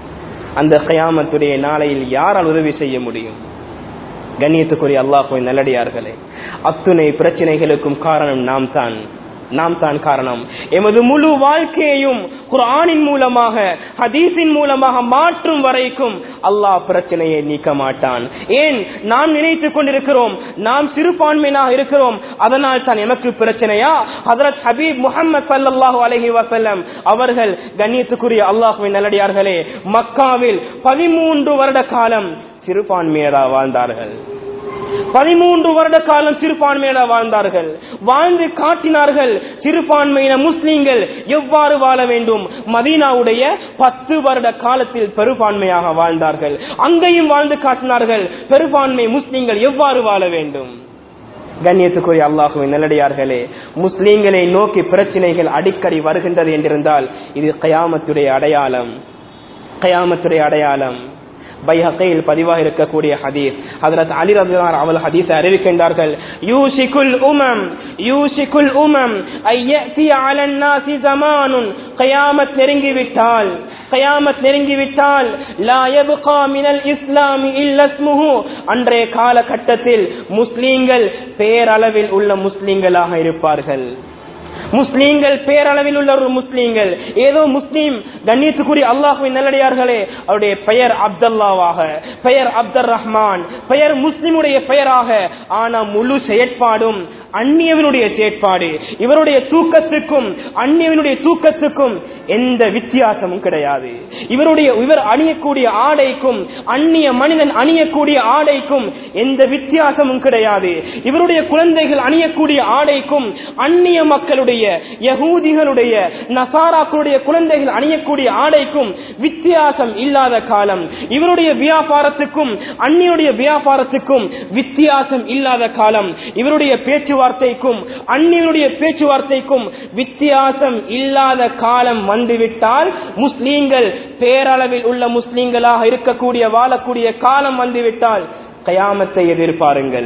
அந்த கயாமத்துடைய நாளையில் யாரால் உதவி செய்ய முடியும் கண்ணியத்துக்குரிய அல்லாஹுவின் நல்லடியார்களே அத்துணை பிரச்சனைகளுக்கும் காரணம் நாம் தான் நாம் தான் காரணம் எமது முழு வாழ்க்கையையும் குரானின் மூலமாக ஹதீஸின் மூலமாக மாற்றும் வரைக்கும் அல்லாஹ் பிரச்சனையை நீக்க மாட்டான் ஏன் நாம் நினைத்துக் கொண்டிருக்கிறோம் நாம் சிறுபான்மையினாக இருக்கிறோம் அதனால் தான் எமக்கு பிரச்சனையா ஹதரத் ஹபீப் முகமது சல்லாஹூ அலஹி வசல்லம் அவர்கள் கண்ணியத்துக்குரிய அல்லாஹுவின் நல்லடியார்களே மக்காவில் பதிமூன்று வருட காலம் சிறுபான்மையரா வாழ்ந்தார்கள் பதிமூன்று வருட காலம் சிறுபான்மையில வாழ்ந்தார்கள் வாழ்ந்து காட்டினார்கள் சிறுபான்மையின முஸ்லீம்கள் எவ்வாறு வாழ வேண்டும் மதீனாவுடைய பத்து வருட காலத்தில் பெரும்பான்மையாக வாழ்ந்தார்கள் அங்கேயும் வாழ்ந்து காட்டினார்கள் பெரும்பான்மை முஸ்லீம்கள் எவ்வாறு வாழ வேண்டும் கண்ணியத்துக்குரிய அல்லாஹுவின் நல்லடியார்களே முஸ்லீம்களை நோக்கி பிரச்சனைகள் அடிக்கடி வருகின்றது என்றிருந்தால் இது கயாமத்துடைய அடையாளம் கயாமத்துடைய அடையாளம் பைஹகையில் பதிவாக இருக்கக்கூடிய ஹதீஸ் ஹதரத் அலி ரதியார் அவள் ஹதீஸ் அறிவிக்கின்றார்கள் யூசிகுல் உமம் யூசிகுல் உமம் ஐயத்தி அலன் நாசி ஜமானுன் கயாமத் நெருங்கிவிட்டால் கயாமத் நெருங்கிவிட்டால் லா யப்கா மினல் இஸ்லாமி இல்ல இஸ்முஹு அன்றைய காலகட்டத்தில் முஸ்லீம்கள் பேரளவில் உள்ள முஸ்லீம்களாக இருப்பார்கள் முஸ்லீம்கள் பேரளவில் உள்ள ஒரு முஸ்லீம்கள் ஏதோ முஸ்லீம் கண்ணியத்துக்குரிய அல்லாஹுவின் நல்லடியார்களே அவருடைய பெயர் அப்தல்லாவாக பெயர் அப்துல் ரஹ்மான் பெயர் முஸ்லிமுடைய பெயராக ஆனா முழு செயற்பாடும் அந்நியவனுடைய செயற்பாடு இவருடைய தூக்கத்துக்கும் அந்நியவனுடைய தூக்கத்துக்கும் எந்த வித்தியாசமும் கிடையாது இவருடைய இவர் அணியக்கூடிய ஆடைக்கும் அந்நிய மனிதன் அணியக்கூடிய ஆடைக்கும் எந்த வித்தியாசமும் கிடையாது இவருடைய குழந்தைகள் அணியக்கூடிய ஆடைக்கும் அந்நிய மக்களுடைய யகூதிகளுடைய நசாராக்களுடைய குழந்தைகள் அணியக்கூடிய ஆடைக்கும் வித்தியாசம் இல்லாத காலம் இவருடைய வியாபாரத்துக்கும் அந்நியுடைய வியாபாரத்துக்கும் வித்தியாசம் இல்லாத காலம் இவருடைய பேச்சுவார்த்தைக்கும் அந்நியனுடைய பேச்சுவார்த்தைக்கும் வித்தியாசம் இல்லாத காலம் வந்துவிட்டால் முஸ்லீம்கள் பேரளவில் உள்ள முஸ்லீம்களாக இருக்கக்கூடிய வாழக்கூடிய காலம் வந்துவிட்டால் கயாமத்தை எதிர்பாருங்கள்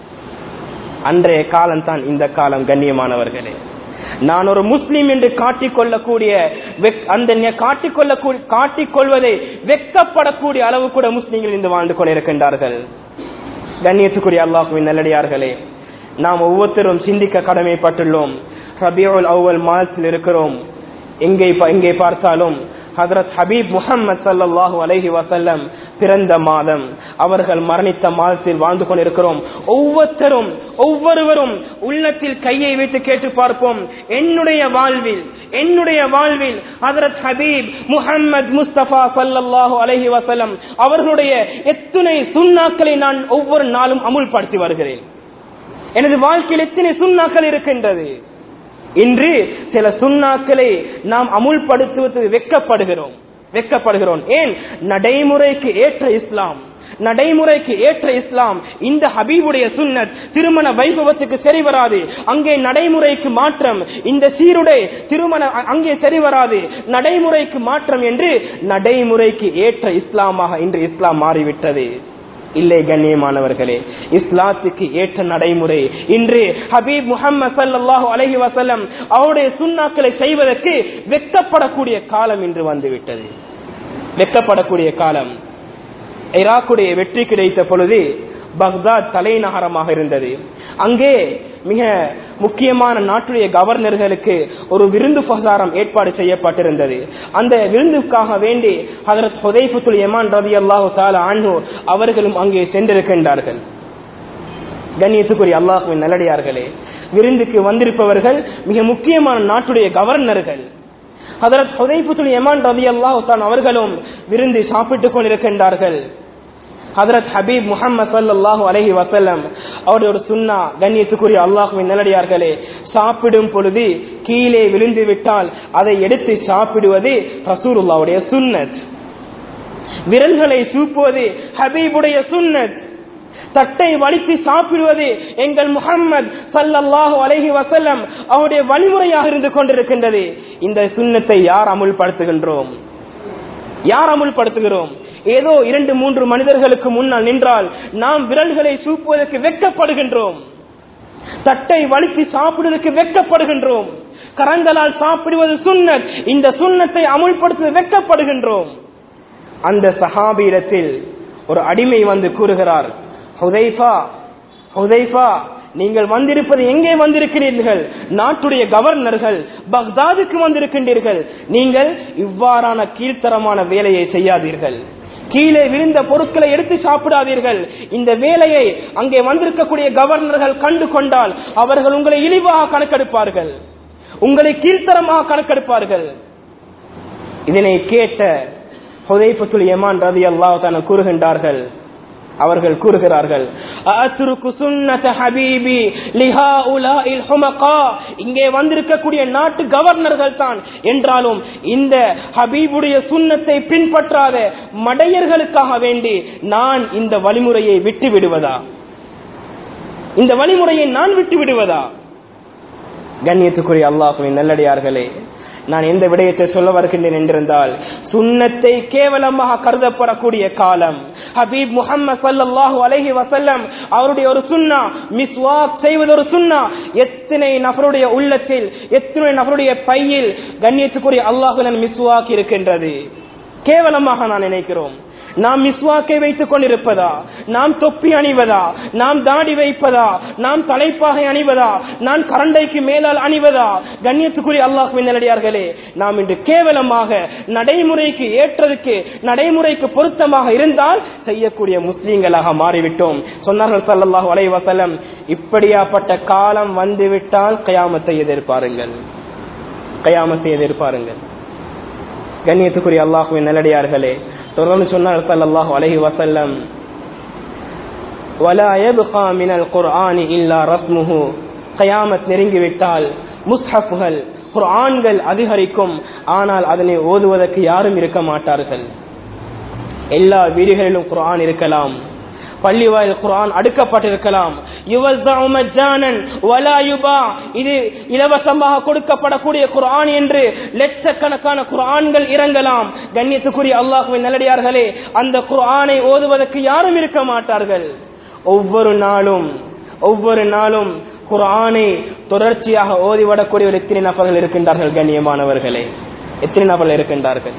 அன்றைய காலம் தான் இந்த காலம் கண்ணியமானவர்களே நான் ஒரு முஸ்லீம் என்று காட்டிக்கொள்ளக்கூடிய அந்த காட்டிக்கொள்ள காட்டிக்கொள்வதை வெக்கப்படக்கூடிய அளவு கூட முஸ்லீம்கள் இன்று வாழ்ந்து கொண்டிருக்கின்றார்கள் கண்ணியத்துக்குரிய அல்லாஹுவின் நல்லடியார்களே நாம் ஒவ்வொருத்தரும் சிந்திக்க கடமைப்பட்டுள்ளோம் ரபியோல் அவ்வல் மாதத்தில் இருக்கிறோம் எங்கே எங்கே பார்த்தாலும் ஹதரத் ஹபீப் முஹம்மது சல்லாஹூ அலஹி வசல்லம் பிறந்த மாதம் அவர்கள் மரணித்த மாதத்தில் வாழ்ந்து கொண்டிருக்கிறோம் ஒவ்வொருத்தரும் ஒவ்வொருவரும் உள்ளத்தில் கையை வைத்து கேட்டு பார்ப்போம் என்னுடைய வாழ்வில் என்னுடைய வாழ்வில் ஹதரத் ஹபீப் முஹம்மது முஸ்தபா சல்லாஹூ அலஹி வசல்லம் அவர்களுடைய எத்தனை சுண்ணாக்களை நான் ஒவ்வொரு நாளும் அமுல்படுத்தி வருகிறேன் எனது வாழ்க்கையில் எத்தனை சுண்ணாக்கள் இருக்கின்றது இன்று சில சுண்ணாக்களை நாம் அமுல்படுத்துவது வெக்கப்படுகிறோம் வெக்கப்படுகிறோம் ஏன் நடைமுறைக்கு ஏற்ற இஸ்லாம் நடைமுறைக்கு ஏற்ற இஸ்லாம் இந்த ஹபீபுடைய சுன்னத் திருமண வைபவத்துக்கு சரி வராது அங்கே நடைமுறைக்கு மாற்றம் இந்த சீருடை திருமண அங்கே சரி வராது நடைமுறைக்கு மாற்றம் என்று நடைமுறைக்கு ஏற்ற இஸ்லாமாக இன்று இஸ்லாம் மாறிவிட்டது இல்லை கண்ணியமானவர்களே இஸ்லாத்துக்கு ஏற்ற நடைமுறை இன்று ஹபீப் முகமது சல்லாஹூ அலஹி வசல்லம் அவருடைய சுண்ணாக்களை செய்வதற்கு வெக்கப்படக்கூடிய காலம் இன்று வந்துவிட்டது வெக்கப்படக்கூடிய காலம் ஈராக்குடைய வெற்றி கிடைத்த பொழுது பக்தாத் தலைநகரமாக இருந்தது அங்கே மிக முக்கியமான நாட்டுடைய கவர்னர்களுக்கு ஒரு விருந்து பிரசாரம் ஏற்பாடு செய்யப்பட்டிருந்தது அந்த விருந்துக்காக வேண்டி ஹதரத் ஹுதைஃபுல் யமான் ரவி அல்லாஹு தாலா அன்ஹு அவர்களும் அங்கே சென்றிருக்கின்றார்கள் கண்ணியத்துக்குரிய அல்லாஹுவின் நல்லடியார்களே விருந்துக்கு வந்திருப்பவர்கள் மிக முக்கியமான நாட்டுடைய கவர்னர்கள் ஹதரத் ஹுதைஃபுல் யமான் ரவி அல்லாஹு தான் அவர்களும் விருந்து சாப்பிட்டுக் கொண்டிருக்கின்றார்கள் ஹதரத் ஹபீப் முகமது சல்லாஹூ அலஹி வசல்லம் அவருடைய ஒரு சுண்ணா கண்ணியத்துக்குரிய அல்லாஹுவின் நல்லடியார்களே சாப்பிடும் பொழுது கீழே விழுந்து விட்டால் அதை எடுத்து சாப்பிடுவது ரசூருல்லாவுடைய சுன்னத் விரல்களை சூப்புவது ஹபீபுடைய சுன்னத் தட்டை வலித்து சாப்பிடுவது எங்கள் முகம்மது சல்லல்லாஹு அலஹி வசல்லம் அவருடைய வழிமுறையாக இருந்து கொண்டிருக்கின்றது இந்த சுண்ணத்தை யார் அமுல்படுத்துகின்றோம் யார் அமுல்படுத்துகிறோம் ஏதோ இரண்டு மூன்று மனிதர்களுக்கு முன்னால் நின்றால் நாம் விரல்களை சூப்புவதற்கு வெட்கப்படுகின்றோம் தட்டை வலித்து சாப்பிடுவதற்கு வெட்கப்படுகின்றோம் கரங்களால் சாப்பிடுவது சுண்ணத் இந்த சுண்ணத்தை அமுல்படுத்த வெட்கப்படுகின்றோம் அந்த சஹாபியிடத்தில் ஒரு அடிமை வந்து கூறுகிறார் ஹுதைஃபா ஹுதைஃபா நீங்கள் வந்திருப்பது எங்கே வந்திருக்கிறீர்கள் நாட்டுடைய கவர்னர்கள் பக்தாதுக்கு வந்திருக்கின்றீர்கள் நீங்கள் இவ்வாறான கீழ்த்தரமான வேலையை செய்யாதீர்கள் கீழே விழுந்த பொருட்களை எடுத்து சாப்பிடாதீர்கள் இந்த வேலையை அங்கே வந்திருக்கக்கூடிய கவர்னர்கள் கண்டு கொண்டால் அவர்கள் உங்களை இழிவாக கணக்கெடுப்பார்கள் உங்களை கீழ்த்தரமாக கணக்கெடுப்பார்கள் இதனை கேட்ட ஹுதைஃபத்துல் யமான் ரதி அல்லாஹ் கூறுகின்றார்கள் அவர்கள் கூறுகிறார்கள் இங்கே வந்திருக்கக்கூடிய நாட்டு கவர்னர்கள் தான் என்றாலும் இந்த ஹபீபுடைய சுண்ணத்தை பின்பற்றாத மடையர்களுக்காக வேண்டி நான் இந்த வழிமுறையை விட்டு விடுவதா இந்த வழிமுறையை நான் விட்டு விடுவதா கண்ணியத்துக்குரிய அல்லாஹுவின் நல்லடியார்களே நான் எந்த விடயத்தை சொல்ல வருகின்றேன் என்றிருந்தால் சுண்ணத்தை கேவலமாக கருதப்படக்கூடிய காலம் ஹபீப் முகமது சல்லாஹூ அலஹி வசல்லம் அவருடைய ஒரு சுண்ணா மிஸ்வாக் செய்வது ஒரு சுண்ணா எத்தனை நபருடைய உள்ளத்தில் எத்தனை நபருடைய பையில் கண்ணியத்துக்குரிய அல்லாஹு மிஸ்வாக் இருக்கின்றது கேவலமாக நான் நினைக்கிறோம் நாம் மிஸ்வாக்கை வைத்துக் கொண்டிருப்பதா நாம் தொப்பி அணிவதா நாம் தாடி வைப்பதா நாம் தலைப்பாகை அணிவதா நான் கரண்டைக்கு மேலால் அணிவதா கண்ணியத்துக்குரிய அல்லாஹுவின் நிலடியார்களே நாம் இன்று கேவலமாக நடைமுறைக்கு ஏற்றதுக்கு நடைமுறைக்கு பொருத்தமாக இருந்தால் செய்யக்கூடிய முஸ்லீம்களாக மாறிவிட்டோம் சொன்னார்கள் சல்லாஹூ அலை வசலம் இப்படியாப்பட்ட காலம் வந்துவிட்டால் கயாமத்தை எதிர்பாருங்கள் கயாமத்தை எதிர்பாருங்கள் கண்ணியத்துக்குரிய அல்லாஹுவின் நல்லடியார்களே தொடர்ந்து சொன்னார் சல்லாஹூ அலஹி வசல்லம் ولا يبقى من القرآن إلا رسمه கயாமத் நெருங்கிவிட்டால் முஸ்ஹப்கள் குர்ஆன்கள் அதிகரிக்கும் ஆனால் அதனை ஓதுவதற்கு யாரும் இருக்க மாட்டார்கள் எல்லா வீடுகளிலும் குர்ஆன் இருக்கலாம் பள்ளிவாயில் குரான் அடுக்கப்பட்டிருக்கலாம் இது இலவசமாக கொடுக்கப்படக்கூடிய குரான் என்று லட்சக்கணக்கான குரான்கள் இறங்கலாம் கண்ணியத்துக்குரிய அல்லாஹுவின் நல்லடியார்களே அந்த குரானை ஓதுவதற்கு யாரும் இருக்க மாட்டார்கள் ஒவ்வொரு நாளும் ஒவ்வொரு நாளும் குரானை தொடர்ச்சியாக ஓதிவிடக்கூடிய ஒரு எத்தனை நபர்கள் இருக்கின்றார்கள் கண்ணியமானவர்களே எத்தனை நபர்கள் இருக்கின்றார்கள்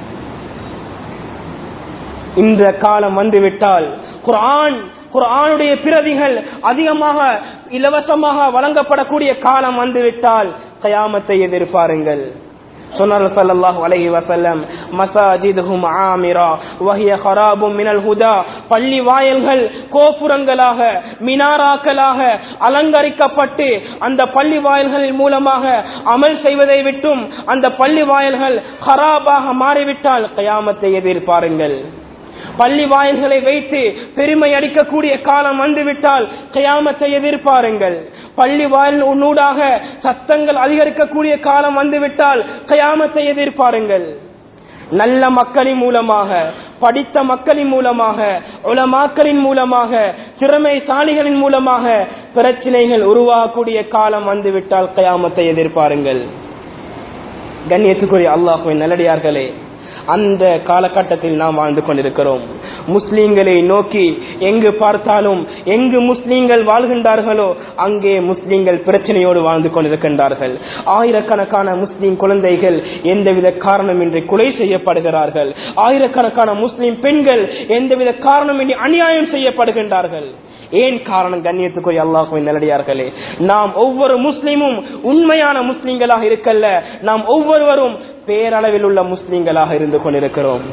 இந்த காலம் வந்துவிட்டால் குரான் குரானுடைய பிரதிகள் அதிகமாக இலவசமாக வழங்கப்படக்கூடிய காலம் வந்துவிட்டால் கயாமத்தை எதிர்பாருங்கள் சொன்னார்கள் ஸல்லல்லாஹு அலைஹி வஸல்லம் மசாஜிதுஹும் ஆமிரா வஹிய ஹராபும் மினல் ஹுதா பள்ளி வாயல்கள் கோபுரங்களாக மினாராக்களாக அலங்கரிக்கப்பட்டு அந்த பள்ளி வாயல்களின் மூலமாக அமல் செய்வதை விட்டும் அந்த பள்ளி வாயல்கள் ஹராபாக மாறிவிட்டால் கயாமத்தை எதிர்பாருங்கள் பள்ளி வாயில்களை வைத்து பெருமை அடிக்கக்கூடிய காலம் வந்துவிட்டால் கயாமத்தை எதிர்பாருங்கள் பள்ளி வாயில் உன்னூடாக சத்தங்கள் அதிகரிக்கக்கூடிய காலம் வந்துவிட்டால் கயாமத்தை எதிர்பாருங்கள் நல்ல மக்களின் மூலமாக படித்த மக்களின் மூலமாக உலமாக்களின் மூலமாக திறமைசாலிகளின் மூலமாக பிரச்சனைகள் உருவாகக்கூடிய காலம் வந்துவிட்டால் கயாமத்தை எதிர்பாருங்கள் கண்ணியத்துக்குரிய அல்லாஹுவின் நல்லடியார்களே அந்த காலகட்டத்தில் நாம் வாழ்ந்து கொண்டிருக்கிறோம் முஸ்லீம்களை நோக்கி எங்கு பார்த்தாலும் எங்கு முஸ்லீம்கள் வாழ்கின்றார்களோ அங்கே முஸ்லீம்கள் பிரச்சனையோடு வாழ்ந்து கொண்டிருக்கின்றார்கள் ஆயிரக்கணக்கான முஸ்லீம் குழந்தைகள் எந்தவித காரணமின்றி கொலை செய்யப்படுகிறார்கள் ஆயிரக்கணக்கான முஸ்லீம் பெண்கள் எந்தவித காரணமின்றி அநியாயம் செய்யப்படுகின்றார்கள் ஏன் காரணம் கண்ணியத்துக்குரிய அல்லாஹுவின் நல்லடியார்களே நாம் ஒவ்வொரு முஸ்லீமும் உண்மையான முஸ்லீம்களாக இருக்கல்ல நாம் ஒவ்வொருவரும் பேரளவில் உள்ள முஸ்லீம்களாக இருந்து கொண்டிருக்கிறோம்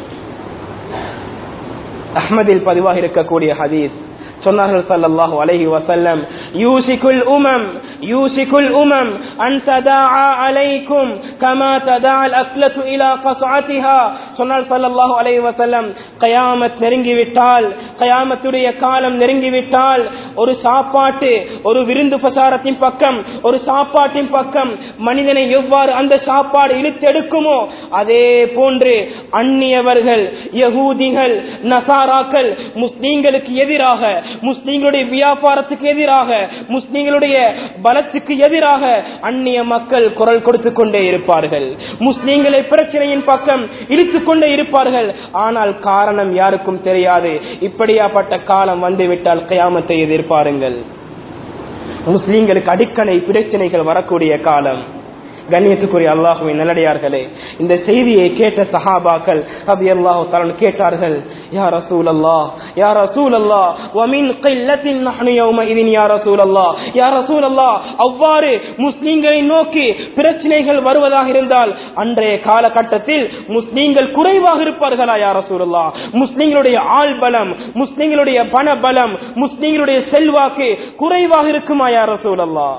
அஹ்மதில் பதிவாக இருக்கக்கூடிய ஹதீஸ் சொன்னார்கள் சல்லல்லாஹு அலைஹி வஸல்லம் யூசிகுல் உமம் யூசிகுல் உமம் அன் ததாஆ அலைக்கும் கமா ததாஅ அல்-அக்லத்து இலா கஸ்அத்திஹா சொன்னார் சல்லல்லாஹு அலைஹி வஸல்லம் கயாமத் நெருங்கி விட்டால் கயாமத்துடைய காலம் நெருங்கி விட்டால் ஒரு சாப்பாட்டு ஒரு விருந்து பிரசாரத்தின் பக்கம் ஒரு சாப்பாட்டின் பக்கம் மனிதனை எவ்வாறு அந்த சாப்பாடு இழுத்தெடுக்குமோ அதே போன்று அந்நியவர்கள் யகூதிகள் நசாராக்கள் முஸ்லீம்களுக்கு எதிராக முஸ்லீம்களுடைய வியாபாரத்துக்கு எதிராக முஸ்லீம்களுடைய பலத்துக்கு எதிராக அந்நிய மக்கள் குரல் கொடுத்து கொண்டே இருப்பார்கள் முஸ்லீம்களை பிரச்சனையின் பக்கம் இழுத்துக் கொண்டே இருப்பார்கள் ஆனால் காரணம் யாருக்கும் தெரியாது இப்படியாப்பட்ட காலம் வந்துவிட்டால் கயாமத்தை எதிர்பாருங்கள் முஸ்லீம்களுக்கு அடிக்கடை பிரச்சனைகள் வரக்கூடிய காலம் கண்ணியத்துக்குரிய அல்லாஹுவின் நல்லடியார்களே இந்த செய்தியை கேட்ட சஹாபாக்கள் ரபி அல்லாஹு தலன் கேட்டார்கள் யா ரசூல் அல்லா யா ரசூல் அல்லா வமின் கைல்லத்தின் நஹ்னு யௌமஇதின் யா ரசூல் அல்லா யா ரசூல் அல்லா அவ்வாறு முஸ்லிம்களை நோக்கி பிரச்சனைகள் வருவதாக இருந்தால் அன்றைய காலகட்டத்தில் முஸ்லிம்கள் குறைவாக இருப்பார்களா யா ரசூல் அல்லா முஸ்லிம்களுடைய ஆள் பலம் முஸ்லிம்களுடைய பண பலம் முஸ்லிம்களுடைய செல்வாக்கு குறைவாக இருக்குமா யா ரசூல் அல்லா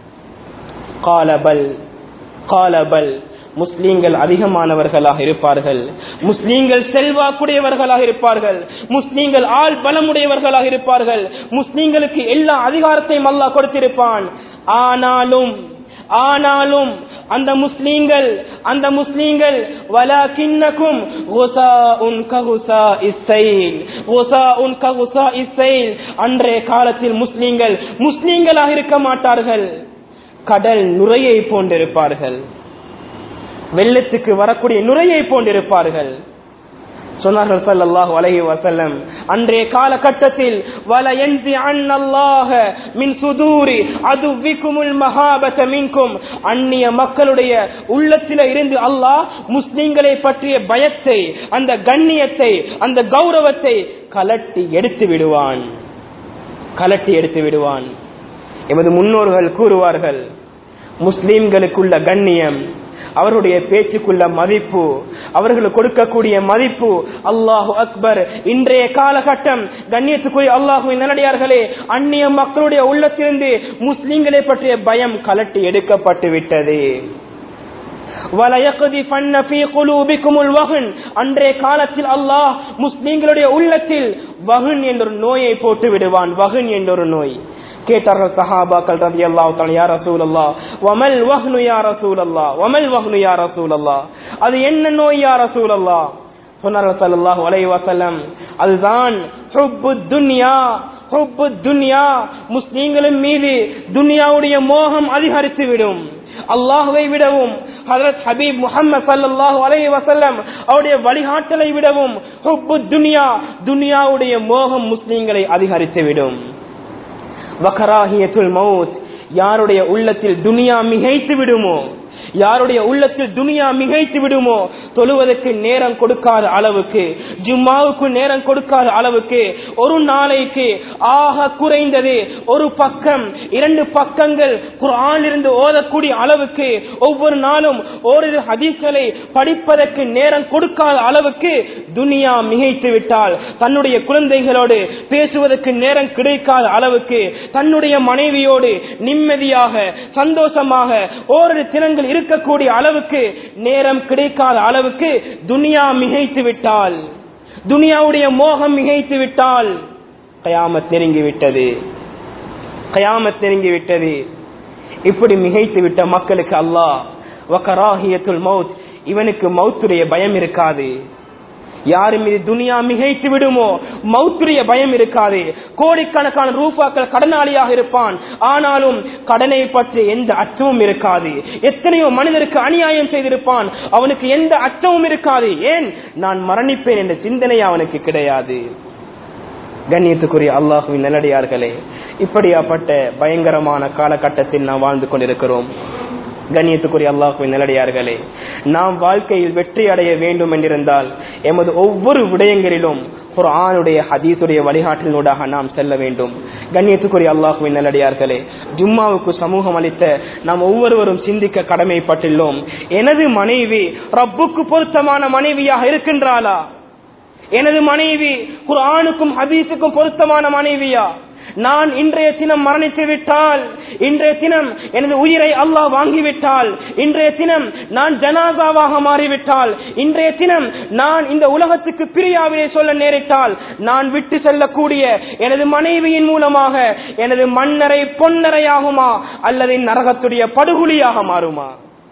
காலபல் காலபல் முஸ்லீம்கள் அதிகமானவர்களாக இருப்பார்கள் முஸ்லீம்கள் செல்வாக்குடையவர்களாக இருப்பார்கள் முஸ்லீம்கள் ஆள் பலமுடையவர்களாக இருப்பார்கள் முஸ்லீம்களுக்கு எல்லா அதிகாரத்தையும் அல்லாஹ் கொடுத்திருப்பான் ஆனாலும் ஆனாலும் அந்த முஸ்லீம்கள் அந்த முஸ்லீம்கள் வலாகின்னக்கும் குசாஉன் ககுசா இஸ்ஸைல் குசாஉன் ககுசா இஸ்ஸைல் அன்றைய காலத்தில் முஸ்லீம்கள் முஸ்லீம்களாக இருக்க மாட்டார்கள் கடல் நுரையை போன்றிருப்பார்கள் வெள்ளத்துக்கு வரக்கூடிய நுரையை போன்றிருப்பார்கள் சொன்னார்கள் ஸல்லல்லாஹு அலைஹி வஸல்லம் அன்றைய காலகட்டத்தில் வல யன்சி அன்னல்லாஹ மின் சுதூரி அதுவிக்குமுல் மஹாபத மின்கும் அந்நிய மக்களுடைய உள்ளத்தில இருந்து அல்லாஹ் முஸ்லிம்களை பற்றிய பயத்தை அந்த கண்ணியத்தை அந்த கௌரவத்தை கலட்டி எடுத்து விடுவான் கலட்டி எடுத்து விடுவான் எமது முன்னோர்கள் கூறுவார்கள் முஸ்லிம்களுக்குள்ள கண்ணியம் அவருடைய பேச்சுக்குள்ள மதிப்பு அவர்களுக்கு கொடுக்கக்கூடிய மதிப்பு அல்லாஹு அக்பர் இன்றைய காலகட்டம் கண்ணியத்துக்குரிய அல்லாஹுவின் நல்லடியார்களே அந்நிய மக்களுடைய உள்ளத்திலிருந்து முஸ்லிம்களை பற்றிய பயம் கலட்டி எடுக்கப்பட்டு விட்டது அன்றைய காலத்தில் அல்லாஹ் முஸ்லிம்களுடைய உள்ளத்தில் வகுன் என்ற நோயை போட்டு விடுவான் வகுன் என்ற ஒரு நோய் கேட்டார்கள் சஹாபாக்கள் ரதி அல்லாஹ் யா ரசூல் அல்லா வமல் வஹ்னு யா ரசூல் அல்லா வமல் வஹ்னு யா ரசூல் அல்லா அது என்ன நோய் யா ரசூல் அல்லா சொன்னார்கள் ஸல்லல்லாஹு அலைஹி வஸல்லம் அதுதான் ஹுப்பு துன்யா ஹுப்பு துன்யா முஸ்லிம்களின் மீது துன்யாவுடைய மோகம் அதிகரித்து விடும் அல்லாஹுவை விடவும் ஹதரத் ஹபீப் முஹம்மது ஸல்லல்லாஹு அலைஹி வஸல்லம் அவருடைய வழிகாட்டலை விடவும் ஹுப்பு துன்யா துன்யாவுடைய மோகம் முஸ்லிம்களை அதிகரித்து விடும் வகராஹியத்துல் மவுத் யாருடைய உள்ளத்தில் துனியா மிகைத்து விடுமோ யாருடைய உள்ளத்தில் துனியா மிகைத்து விடுமோ தொழுவதற்கு நேரம் கொடுக்காத அளவுக்கு ஜும்மாவுக்கு நேரம் கொடுக்காத அளவுக்கு ஒரு நாளைக்கு ஆக குறைந்தது ஒரு பக்கம் இரண்டு பக்கங்கள் குரானிலிருந்து ஓதக்கூடிய அளவுக்கு ஒவ்வொரு நாளும் ஓரிரு ஹதீஸ்களை படிப்பதற்கு நேரம் கொடுக்காத அளவுக்கு துனியா மிகைத்து விட்டால் தன்னுடைய குழந்தைகளோடு பேசுவதற்கு நேரம் கிடைக்காத அளவுக்கு தன்னுடைய மனைவியோடு நிம்மதியாக சந்தோஷமாக ஓரிரு தினங்கள் இருக்கக்கூடிய அளவுக்கு நேரம் கிடைக்காத அளவுக்கு துனியா மிகைத்து விட்டால் துனியாவுடைய மோகம் மிகைத்து விட்டால் கயாமத் நெருங்கிவிட்டது கயாமத் நெருங்கிவிட்டது இப்படி மிகைத்து விட்ட மக்களுக்கு அல்லாஹ் வக்கராகியத்துல் மவுத் இவனுக்கு மௌத்துடைய பயம் இருக்காது யாரு மீது துனியா மிகைத்து விடுமோ மௌத்துரிய பயம் இருக்காது கோடிக்கணக்கான ரூபாக்கள் கடனாளியாக இருப்பான் ஆனாலும் கடனை பற்றி எந்த அச்சமும் இருக்காது எத்தனையோ மனிதருக்கு அநியாயம் செய்திருப்பான் அவனுக்கு எந்த அச்சமும் இருக்காது ஏன் நான் மரணிப்பேன் என்ற சிந்தனை அவனுக்கு கிடையாது கண்ணியத்துக்குரிய அல்லாஹுவின் நல்லடியார்களே இப்படியாப்பட்ட பயங்கரமான காலகட்டத்தில் நாம் வாழ்ந்து கொண்டிருக்கிறோம் கண்ணியத்துக்குரிய அல்லாஹுவின் நல்லடியார்களே நாம் வாழ்க்கையில் வெற்றி அடைய வேண்டும் என்றிருந்தால் எமது ஒவ்வொரு விடயங்களிலும் ஒரு ஆணுடைய ஹதீசுடைய வழிகாட்டினூடாக நாம் செல்ல வேண்டும் கண்ணியத்துக்குரிய அல்லாஹுவின் நல்லடியார்களே ஜும்மாவுக்கு சமூகம் அளித்த நாம் ஒவ்வொருவரும் சிந்திக்க கடமைப்பட்டுள்ளோம் எனது மனைவி ரப்புக்கு பொருத்தமான மனைவியாக இருக்கின்றாளா எனது மனைவி குர்ஆனுக்கும் ஹதீஸுக்கும் பொருத்தமான மனைவியா நான் இன்றைய தினம் மரணித்து விட்டால் இன்றைய தினம் எனது உயிரை அல்லாஹ் வாங்கிவிட்டால் இன்றைய தினம் நான் ஜனாசாவாக மாறிவிட்டால் இன்றைய தினம் நான் இந்த உலகத்துக்கு பிரியாவிலே சொல்ல நேரிட்டால் நான் விட்டு செல்லக்கூடிய எனது மனைவியின் மூலமாக எனது மண்ணறை பொன்னரையாகுமா அல்லது நரகத்துடைய படுகொலியாக மாறுமா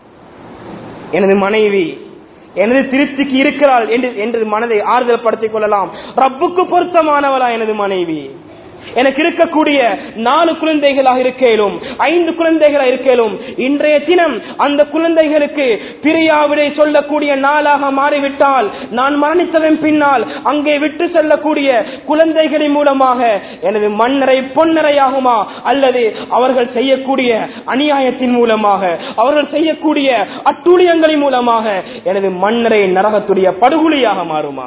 எனது மனைவி எனது திருப்திக்கு இருக்கிறாள் என்று என்று மனதை ஆறுதல் படுத்திக் கொள்ளலாம் ரப்புக்கு பொருத்தமானவளா எனது மனைவி எனக்கு இருக்கக்கூடிய நாலு குழந்தைகளாக இருக்கலும் ஐந்து குழந்தைகளாக இருக்கலும் இன்றைய தினம் அந்த குழந்தைகளுக்கு பிரியாவிடை சொல்லக்கூடிய நாளாக மாறிவிட்டால் நான் மரணித்ததன் பின்னால் அங்கே விட்டு செல்லக்கூடிய குழந்தைகளின் மூலமாக எனது மண்ணறை பொன்னரையாகுமா அல்லது அவர்கள் செய்யக்கூடிய அநியாயத்தின் மூலமாக அவர்கள் செய்யக்கூடிய அட்டூழியங்களின் மூலமாக எனது மண்ணறை நரகத்துடைய படுகொலியாக மாறுமா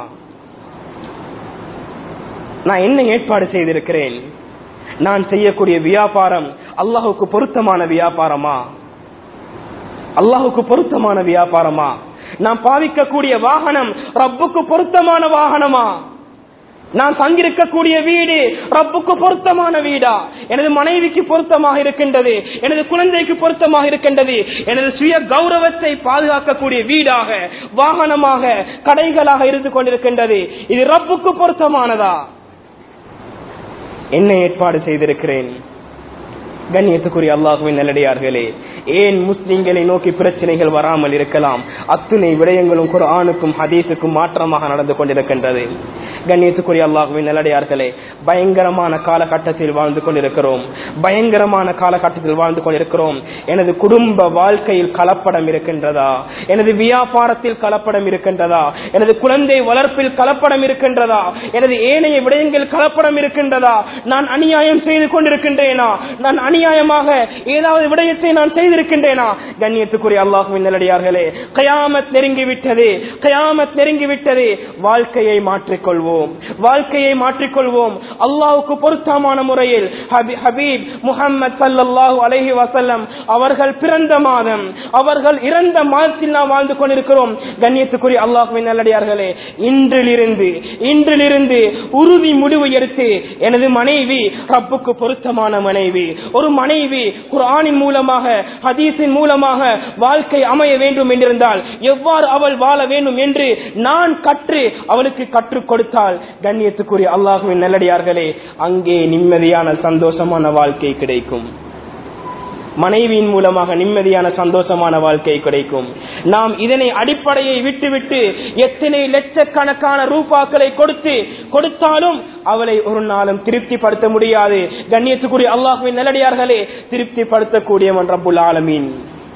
நான் என்ன ஏற்பாடு செய்திருக்கிறேன் நான் செய்யக்கூடிய வியாபாரம் அல்லாஹுக்கு பொருத்தமான வியாபாரமா அல்லாஹுக்கு பொருத்தமான வியாபாரமா நான் பாவிக்கக்கூடிய வாகனம் ரப்புக்கு பொருத்தமான வாகனமா நான் தங்கிருக்கக்கூடிய வீடு ரப்புக்கு பொருத்தமான வீடா எனது மனைவிக்கு பொருத்தமாக இருக்கின்றது எனது குழந்தைக்கு பொருத்தமாக இருக்கின்றது எனது சுய கௌரவத்தை பாதுகாக்கக்கூடிய வீடாக வாகனமாக கடைகளாக இருந்து கொண்டிருக்கின்றது இது ரப்புக்கு பொருத்தமானதா என்ன ஏற்பாடு செய்திருக்கிறேன் கண்ணியத்துக்குரிய அல்லாஹுவின் நல்லடியார்களே ஏன் முஸ்லிம்களை நோக்கி பிரச்சனைகள் வராமல் இருக்கலாம் அத்துணை விடயங்களும் குர்ஆனுக்கும் ஹதீஸுக்கும் மாற்றமாக நடந்து கொண்டிருக்கின்றது கண்ணியத்துக்குரிய அல்லாஹுவின் நல்லடியார்களே பயங்கரமான காலகட்டத்தில் வாழ்ந்து கொண்டிருக்கிறோம் பயங்கரமான காலகட்டத்தில் வாழ்ந்து கொண்டிருக்கிறோம் எனது குடும்ப வாழ்க்கையில் கலப்படம் இருக்கின்றதா எனது வியாபாரத்தில் கலப்படம் இருக்கின்றதா எனது குழந்தை வளர்ப்பில் கலப்படம் இருக்கின்றதா எனது ஏனைய விடயங்கள் கலப்படம் இருக்கின்றதா நான் அநியாயம் செய்து கொண்டிருக்கின்றேனா நான் அநியாயமாக ஏதாவது விடயத்தை நான் செய்திருக்கின்றேனா கண்ணியத்துக்குரிய அல்லாஹுவின் நல்லடியார்களே கயாமத் நெருங்கிவிட்டது கயாமத் நெருங்கிவிட்டது வாழ்க்கையை மாற்றிக்கொள்வோம் வாழ்க்கையை மாற்றிக்கொள்வோம் அல்லாஹுக்கு பொருத்தமான முறையில் ஹபி- ஹபீப் முஹம்மது சல்லல்லாஹு அலைஹி வஸல்லம் அவர்கள் பிறந்த மாதம் அவர்கள் இறந்த மாதத்தில் நாம் வாழ்ந்து கொண்டிருக்கிறோம் கண்ணியத்துக்குரிய அல்லாஹுவின் நல்லடியார்களே இன்றிலிருந்து இன்றிலிருந்து உறுதி முடிவு எடுத்து எனது மனைவி ரப்புக்கு பொருத்தமான மனைவி ஒரு மனைவி குர்ஆனின் மூலமாக ஹதீஸின் மூலமாக வாழ்க்கை அமைய வேண்டும் என்றிருந்தால் எவ்வாறு அவள் வாழ வேண்டும் என்று நான் கற்று அவளுக்கு கற்றுக் கொடுத்தால் கண்ணியத்துக்குரிய அல்லாஹுவின் நல்லடியார்களே அங்கே நிம்மதியான சந்தோஷமான வாழ்க்கை கிடைக்கும் மனைவியின் மூலமாக நிம்மதியான சந்தோஷமான வாழ்க்கை கிடைக்கும் நாம் இதனை அடிப்படையை விட்டுவிட்டு எத்தனை லட்சக்கணக்கான ரூபாக்களை கொடுத்து கொடுத்தாலும் அவளை ஒரு நாளும் திருப்திப்படுத்த முடியாது கண்ணியத்துக்குரிய அல்லாஹுவின் நல்லடியார்களே திருப்திப்படுத்தக்கூடியவன் ரப்புல் ஆலமீன்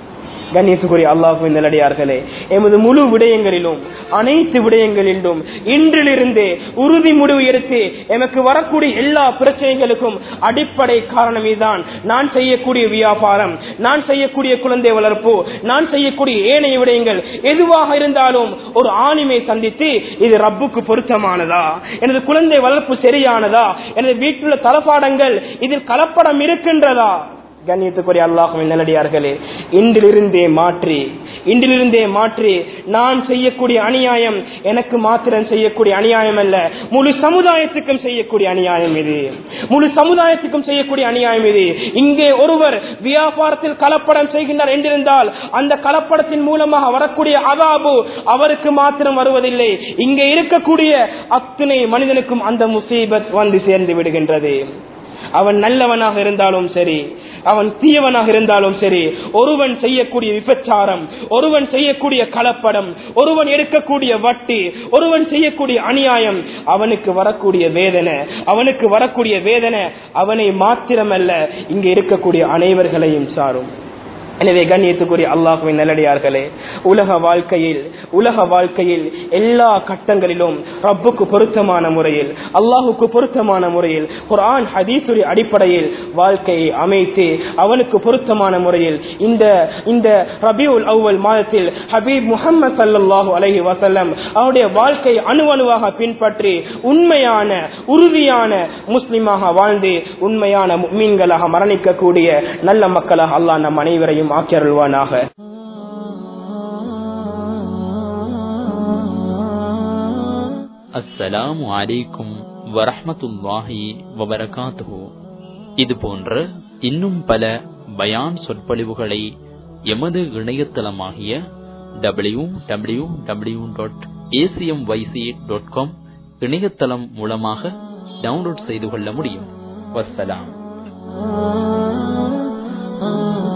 கண்ணியத்துக்குரிய அல்லாஹுவின் நல்லடியார்களே எமது முழு விடயங்களிலும் அனைத்து விடயங்களிலும் இன்றிலிருந்தே உறுதி முடிவு எடுத்து எமக்கு வரக்கூடிய எல்லா பிரச்சனைகளுக்கும் அடிப்படை காரணம் இதுதான் நான் செய்யக்கூடிய வியாபாரம் நான் செய்யக்கூடிய குழந்தை வளர்ப்பு நான் செய்யக்கூடிய ஏனைய விடயங்கள் எதுவாக இருந்தாலும் ஒரு ஆணிமை சந்தித்து இது ரப்புக்கு பொருத்தமானதா எனது குழந்தை வளர்ப்பு சரியானதா எனது வீட்டுள்ள தளபாடங்கள் இதில் கலப்படம் இருக்கின்றதா கண்ணியத்துக்குரிய அல்லாஹுவின் நல்லடியார்களே இன்றிலிருந்தே மாற்றி இன்றிலிருந்தே மாற்றி நான் செய்யக்கூடிய அநியாயம் எனக்கு மாத்திரம் செய்யக்கூடிய அநியாயம் அல்ல முழு சமுதாயத்துக்கும் செய்யக்கூடிய அநியாயம் இது முழு சமுதாயத்துக்கும் செய்யக்கூடிய அநியாயம் இது இங்கே ஒருவர் வியாபாரத்தில் கலப்படம் செய்கின்றார் என்றிருந்தால் அந்த கலப்படத்தின் மூலமாக வரக்கூடிய அதாபு அவருக்கு மாத்திரம் வருவதில்லை இங்கே இருக்கக்கூடிய அத்தனை மனிதனுக்கும் அந்த முசீபத் வந்து சேர்ந்து விடுகின்றது அவன் நல்லவனாக இருந்தாலும் சரி அவன் தீயவனாக இருந்தாலும் சரி ஒருவன் செய்யக்கூடிய விபச்சாரம் ஒருவன் செய்யக்கூடிய கலப்படம் ஒருவன் எடுக்கக்கூடிய வட்டி ஒருவன் செய்யக்கூடிய அநியாயம் அவனுக்கு வரக்கூடிய வேதனை அவனுக்கு வரக்கூடிய வேதனை அவனை மாத்திரமல்ல இங்கே இருக்கக்கூடிய அனைவர்களையும் சாரும் எனவே கண்ணியத்துக்குரிய அல்லாஹுவின் நல்லடியார்களே உலக வாழ்க்கையில் உலக வாழ்க்கையில் எல்லா கட்டங்களிலும் ரப்புக்கு பொருத்தமான முறையில் அல்லாஹுக்கு பொருத்தமான முறையில் குர்ஆன் ஹதீசுடைய அடிப்படையில் வாழ்க்கையை அமைத்து அவனுக்கு பொருத்தமான முறையில் இந்த இந்த ரபியுல் அவ்வல் மாதத்தில் ஹபீப் முகமது சல்லாஹூ அலஹி வசல்லம் அவருடைய வாழ்க்கை அணு அணுவாக பின்பற்றி உண்மையான உறுதியான முஸ்லிமாக வாழ்ந்து உண்மையான மீன்களாக மரணிக்கக்கூடிய நல்ல மக்களாக அல்லாஹ் நம் அனைவரையும் ஆக்கி அருள்வானாக அஸ்ஸலாமு அலைக்கும் வரஹ்மத்துல்லாஹி வபரகாத்துஹு இது போன்ற இன்னும் பல பயான் சொற்பொழிவுகளை எமது இணையதளமாகிய W W W dot ACM YC dot com இணையதளம் மூலமாக டவுன்லோட் செய்து கொள்ள முடியும் வஸ்ஸலாம் ah